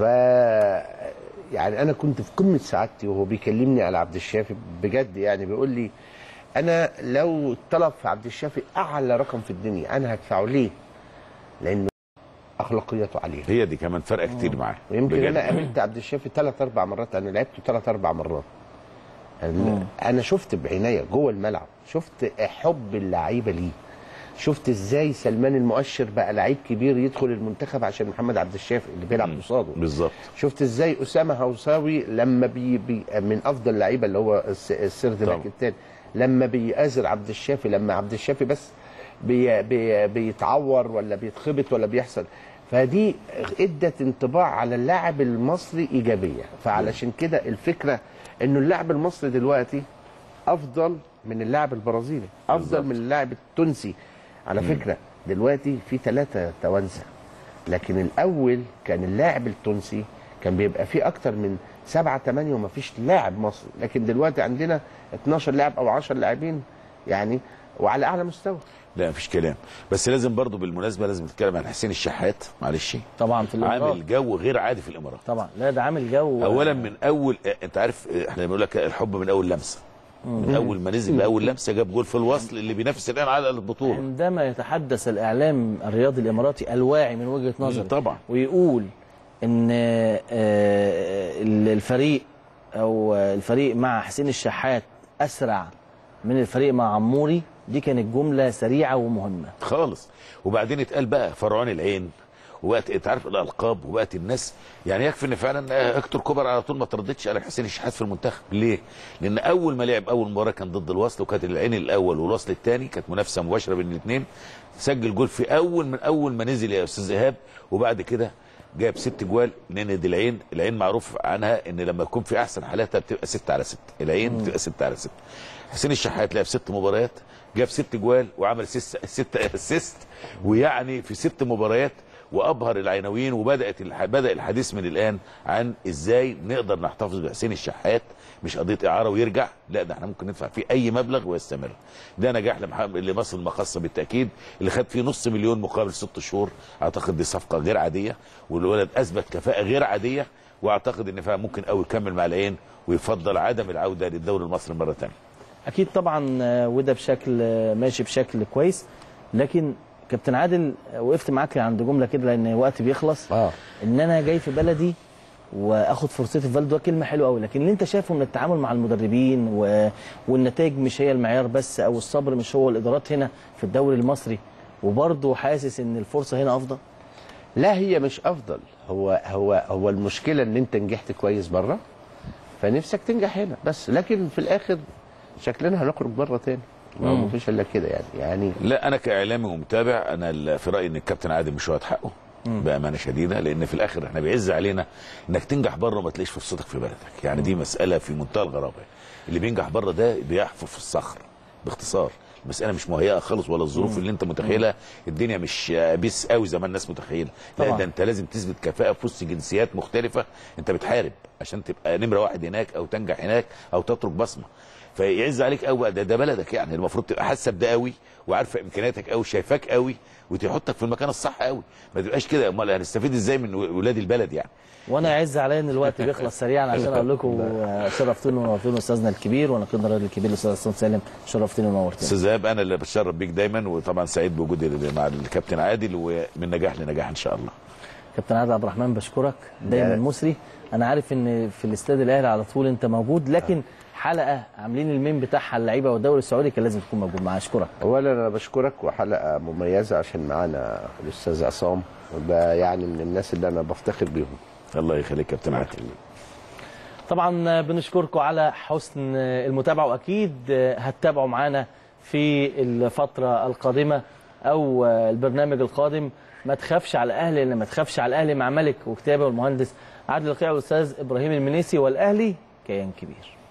يعني انا كنت في قمه سعادتي وهو بيكلمني على عبد الشافي بجد يعني بيقول لي انا لو طلب في عبد الشافي اعلى رقم في الدنيا انا هدفعه ليه؟ لانه اخلاقياته عاليه هي دي كمان فرق كتير معاه ويمكن بجد. انا قابلت عبد الشافي ثلاث اربع مرات انا لعبته ثلاث اربع مرات أنا- انا شفت بعنايه جوه الملعب شفت حب اللعيبه ليه شفت ازاي سلمان المؤشر بقى لعيب كبير يدخل المنتخب عشان محمد عبد الشافي اللي بيلعب قصاده بالظبط شفت ازاي اسامه هوساوي لما بي, بي من افضل اللعيبه اللي هو الس- السرد طبعا. باك التاني لما بيأذر عبد الشافي لما عبد الشافي بس بي بي بيتعور ولا بيتخبط ولا بيحصل فدي ادت انطباع على اللاعب المصري ايجابيه فعلشان كده الفكره انه اللاعب المصري دلوقتي افضل من اللاعب البرازيلي افضل بالظبط. من اللاعب التونسي على فكره دلوقتي في ثلاثه توانسه لكن الاول كان اللاعب التونسي كان بيبقى فيه اكتر من سبعة ثمانية وما فيش لاعب مصري لكن دلوقتي عندنا 12 لاعب او 10 لاعبين يعني وعلى اعلى مستوى لا مفيش كلام بس لازم برضو بالمناسبه لازم نتكلم عن حسين الشحات معلش طبعا في الامارات عامل جو غير عادي في الامارات طبعا لا ده عامل جو اولا من اول آه، انت عارف آه، احنا بنقول لك الحب من اول لمسه من اول ما نزل باول لمسه جاب جول في الوصل اللي بينافس الان على البطوله عندما يتحدث الاعلام الرياضي الاماراتي الواعي من وجهه نظري طبعا. ويقول ان آه، الفريق او الفريق مع حسين الشحات اسرع من الفريق مع عموري دي كانت جمله سريعه ومهمه خالص وبعدين اتقال بقى فرعون العين وبقت انت عارف الالقاب وبقت الناس يعني يكفي ان فعلا آه، هكتور كوبر على طول ما ترددش على حسين الشحات في المنتخب ليه؟ لان اول ما لعب اول مباراه كان ضد الوصل وكانت العين الاول والوصل الثاني كانت منافسه مباشره بين الاثنين سجل جول في اول من اول ما نزل يا استاذ ايهاب وبعد كده جاب ست جوال لان دي العين العين معروف عنها ان لما يكون في احسن حالاتها بتبقى 6 على 6 العين بتبقى 6 على 6 حسين الشحات لعب ست مباريات جاب ست جوال وعمل ست ست اسيست ويعني في ست مباريات وابهر العينويين وبدات الح- بدا الحديث من الان عن ازاي نقدر نحتفظ بحسين الشحات مش قضيه اعاره ويرجع لا ده احنا ممكن ندفع فيه اي مبلغ ويستمر ده نجاح لمحمد لمصر المخصه بالتاكيد اللي خد فيه نص مليون مقابل ست شهور اعتقد دي صفقه غير عاديه والولد اثبت كفاءه غير عاديه واعتقد ان فعلا ممكن قوي يكمل مع العين ويفضل عدم العوده للدوري المصري مره ثانيه اكيد طبعا آه، وده بشكل آه، ماشي بشكل كويس لكن كابتن عادل آه، وقفت معاك عند جمله كده لان وقتي بيخلص اه ان انا جاي في بلدي واخد فرصتي في بلدي ده كلمه حلوه قوي لكن اللي انت شايفه من التعامل مع المدربين و... والنتائج مش هي المعيار بس او الصبر مش هو الادارات هنا في الدوري المصري وبرضه حاسس ان الفرصه هنا افضل لا هي مش افضل هو هو هو المشكله ان انت نجحت كويس بره فنفسك تنجح هنا بس لكن في الاخر شكلنا هنخرج بره تاني ما هو مفيش الا كده يعني يعني لا انا كاعلامي ومتابع انا ال- في رايي ان الكابتن عادل مش واخد حقه بامانه شديده لان في الاخر احنا بيعز علينا انك تنجح بره وما تلاقيش فرصتك في بلدك يعني دي مساله في منتهى الغرابه اللي بينجح بره ده بيحفر في الصخر باختصار المساله مش مهيئه خالص ولا الظروف اللي انت متخيلها الدنيا مش بيس قوي زي ما الناس متخيله لا طبعا. ده انت لازم تثبت كفاءه في وسط جنسيات مختلفه انت بتحارب عشان تبقى نمره واحد هناك او تنجح هناك او تترك بصمه فيعز عليك قوي ده, ده بلدك يعني المفروض تبقى حاسه بده قوي وعارفه امكانياتك قوي شايفاك قوي وتحطك في المكان الصح قوي ما تبقاش كده امال هنستفيد ازاي من ولاد البلد يعني وانا يعز عليا ان الوقت بيخلص سريعا عشان اقول لكم آه، شرفتوني ونورتوني استاذنا الكبير ونقينا الراجل الكبير الاستاذ حسام سالم شرفتني ونورتني استاذ ايهاب انا اللي بتشرف بيك دايما وطبعا سعيد بوجودي مع الكابتن عادل ومن نجاح لنجاح ان شاء الله كابتن عادل عبد الرحمن بشكرك دايما لا. مسري انا عارف ان في الاستاد الاهلي على طول انت موجود لكن حلقه عاملين المين بتاعها اللعيبه والدوري السعودي كان لازم تكون موجود معايا اشكرك اولا انا بشكرك وحلقه مميزه عشان معانا الاستاذ عصام وده يعني من الناس اللي انا بفتخر بيهم الله يخليك كابتن عادل طبعا بنشكركم على حسن المتابعه واكيد هتتابعوا معانا في الفتره القادمه او البرنامج القادم ما تخافش على الاهلي لان ما تخافش على الاهلي مع ملك وكتابه والمهندس عادل القيع والاستاذ ابراهيم المنيسي والاهلي كيان كبير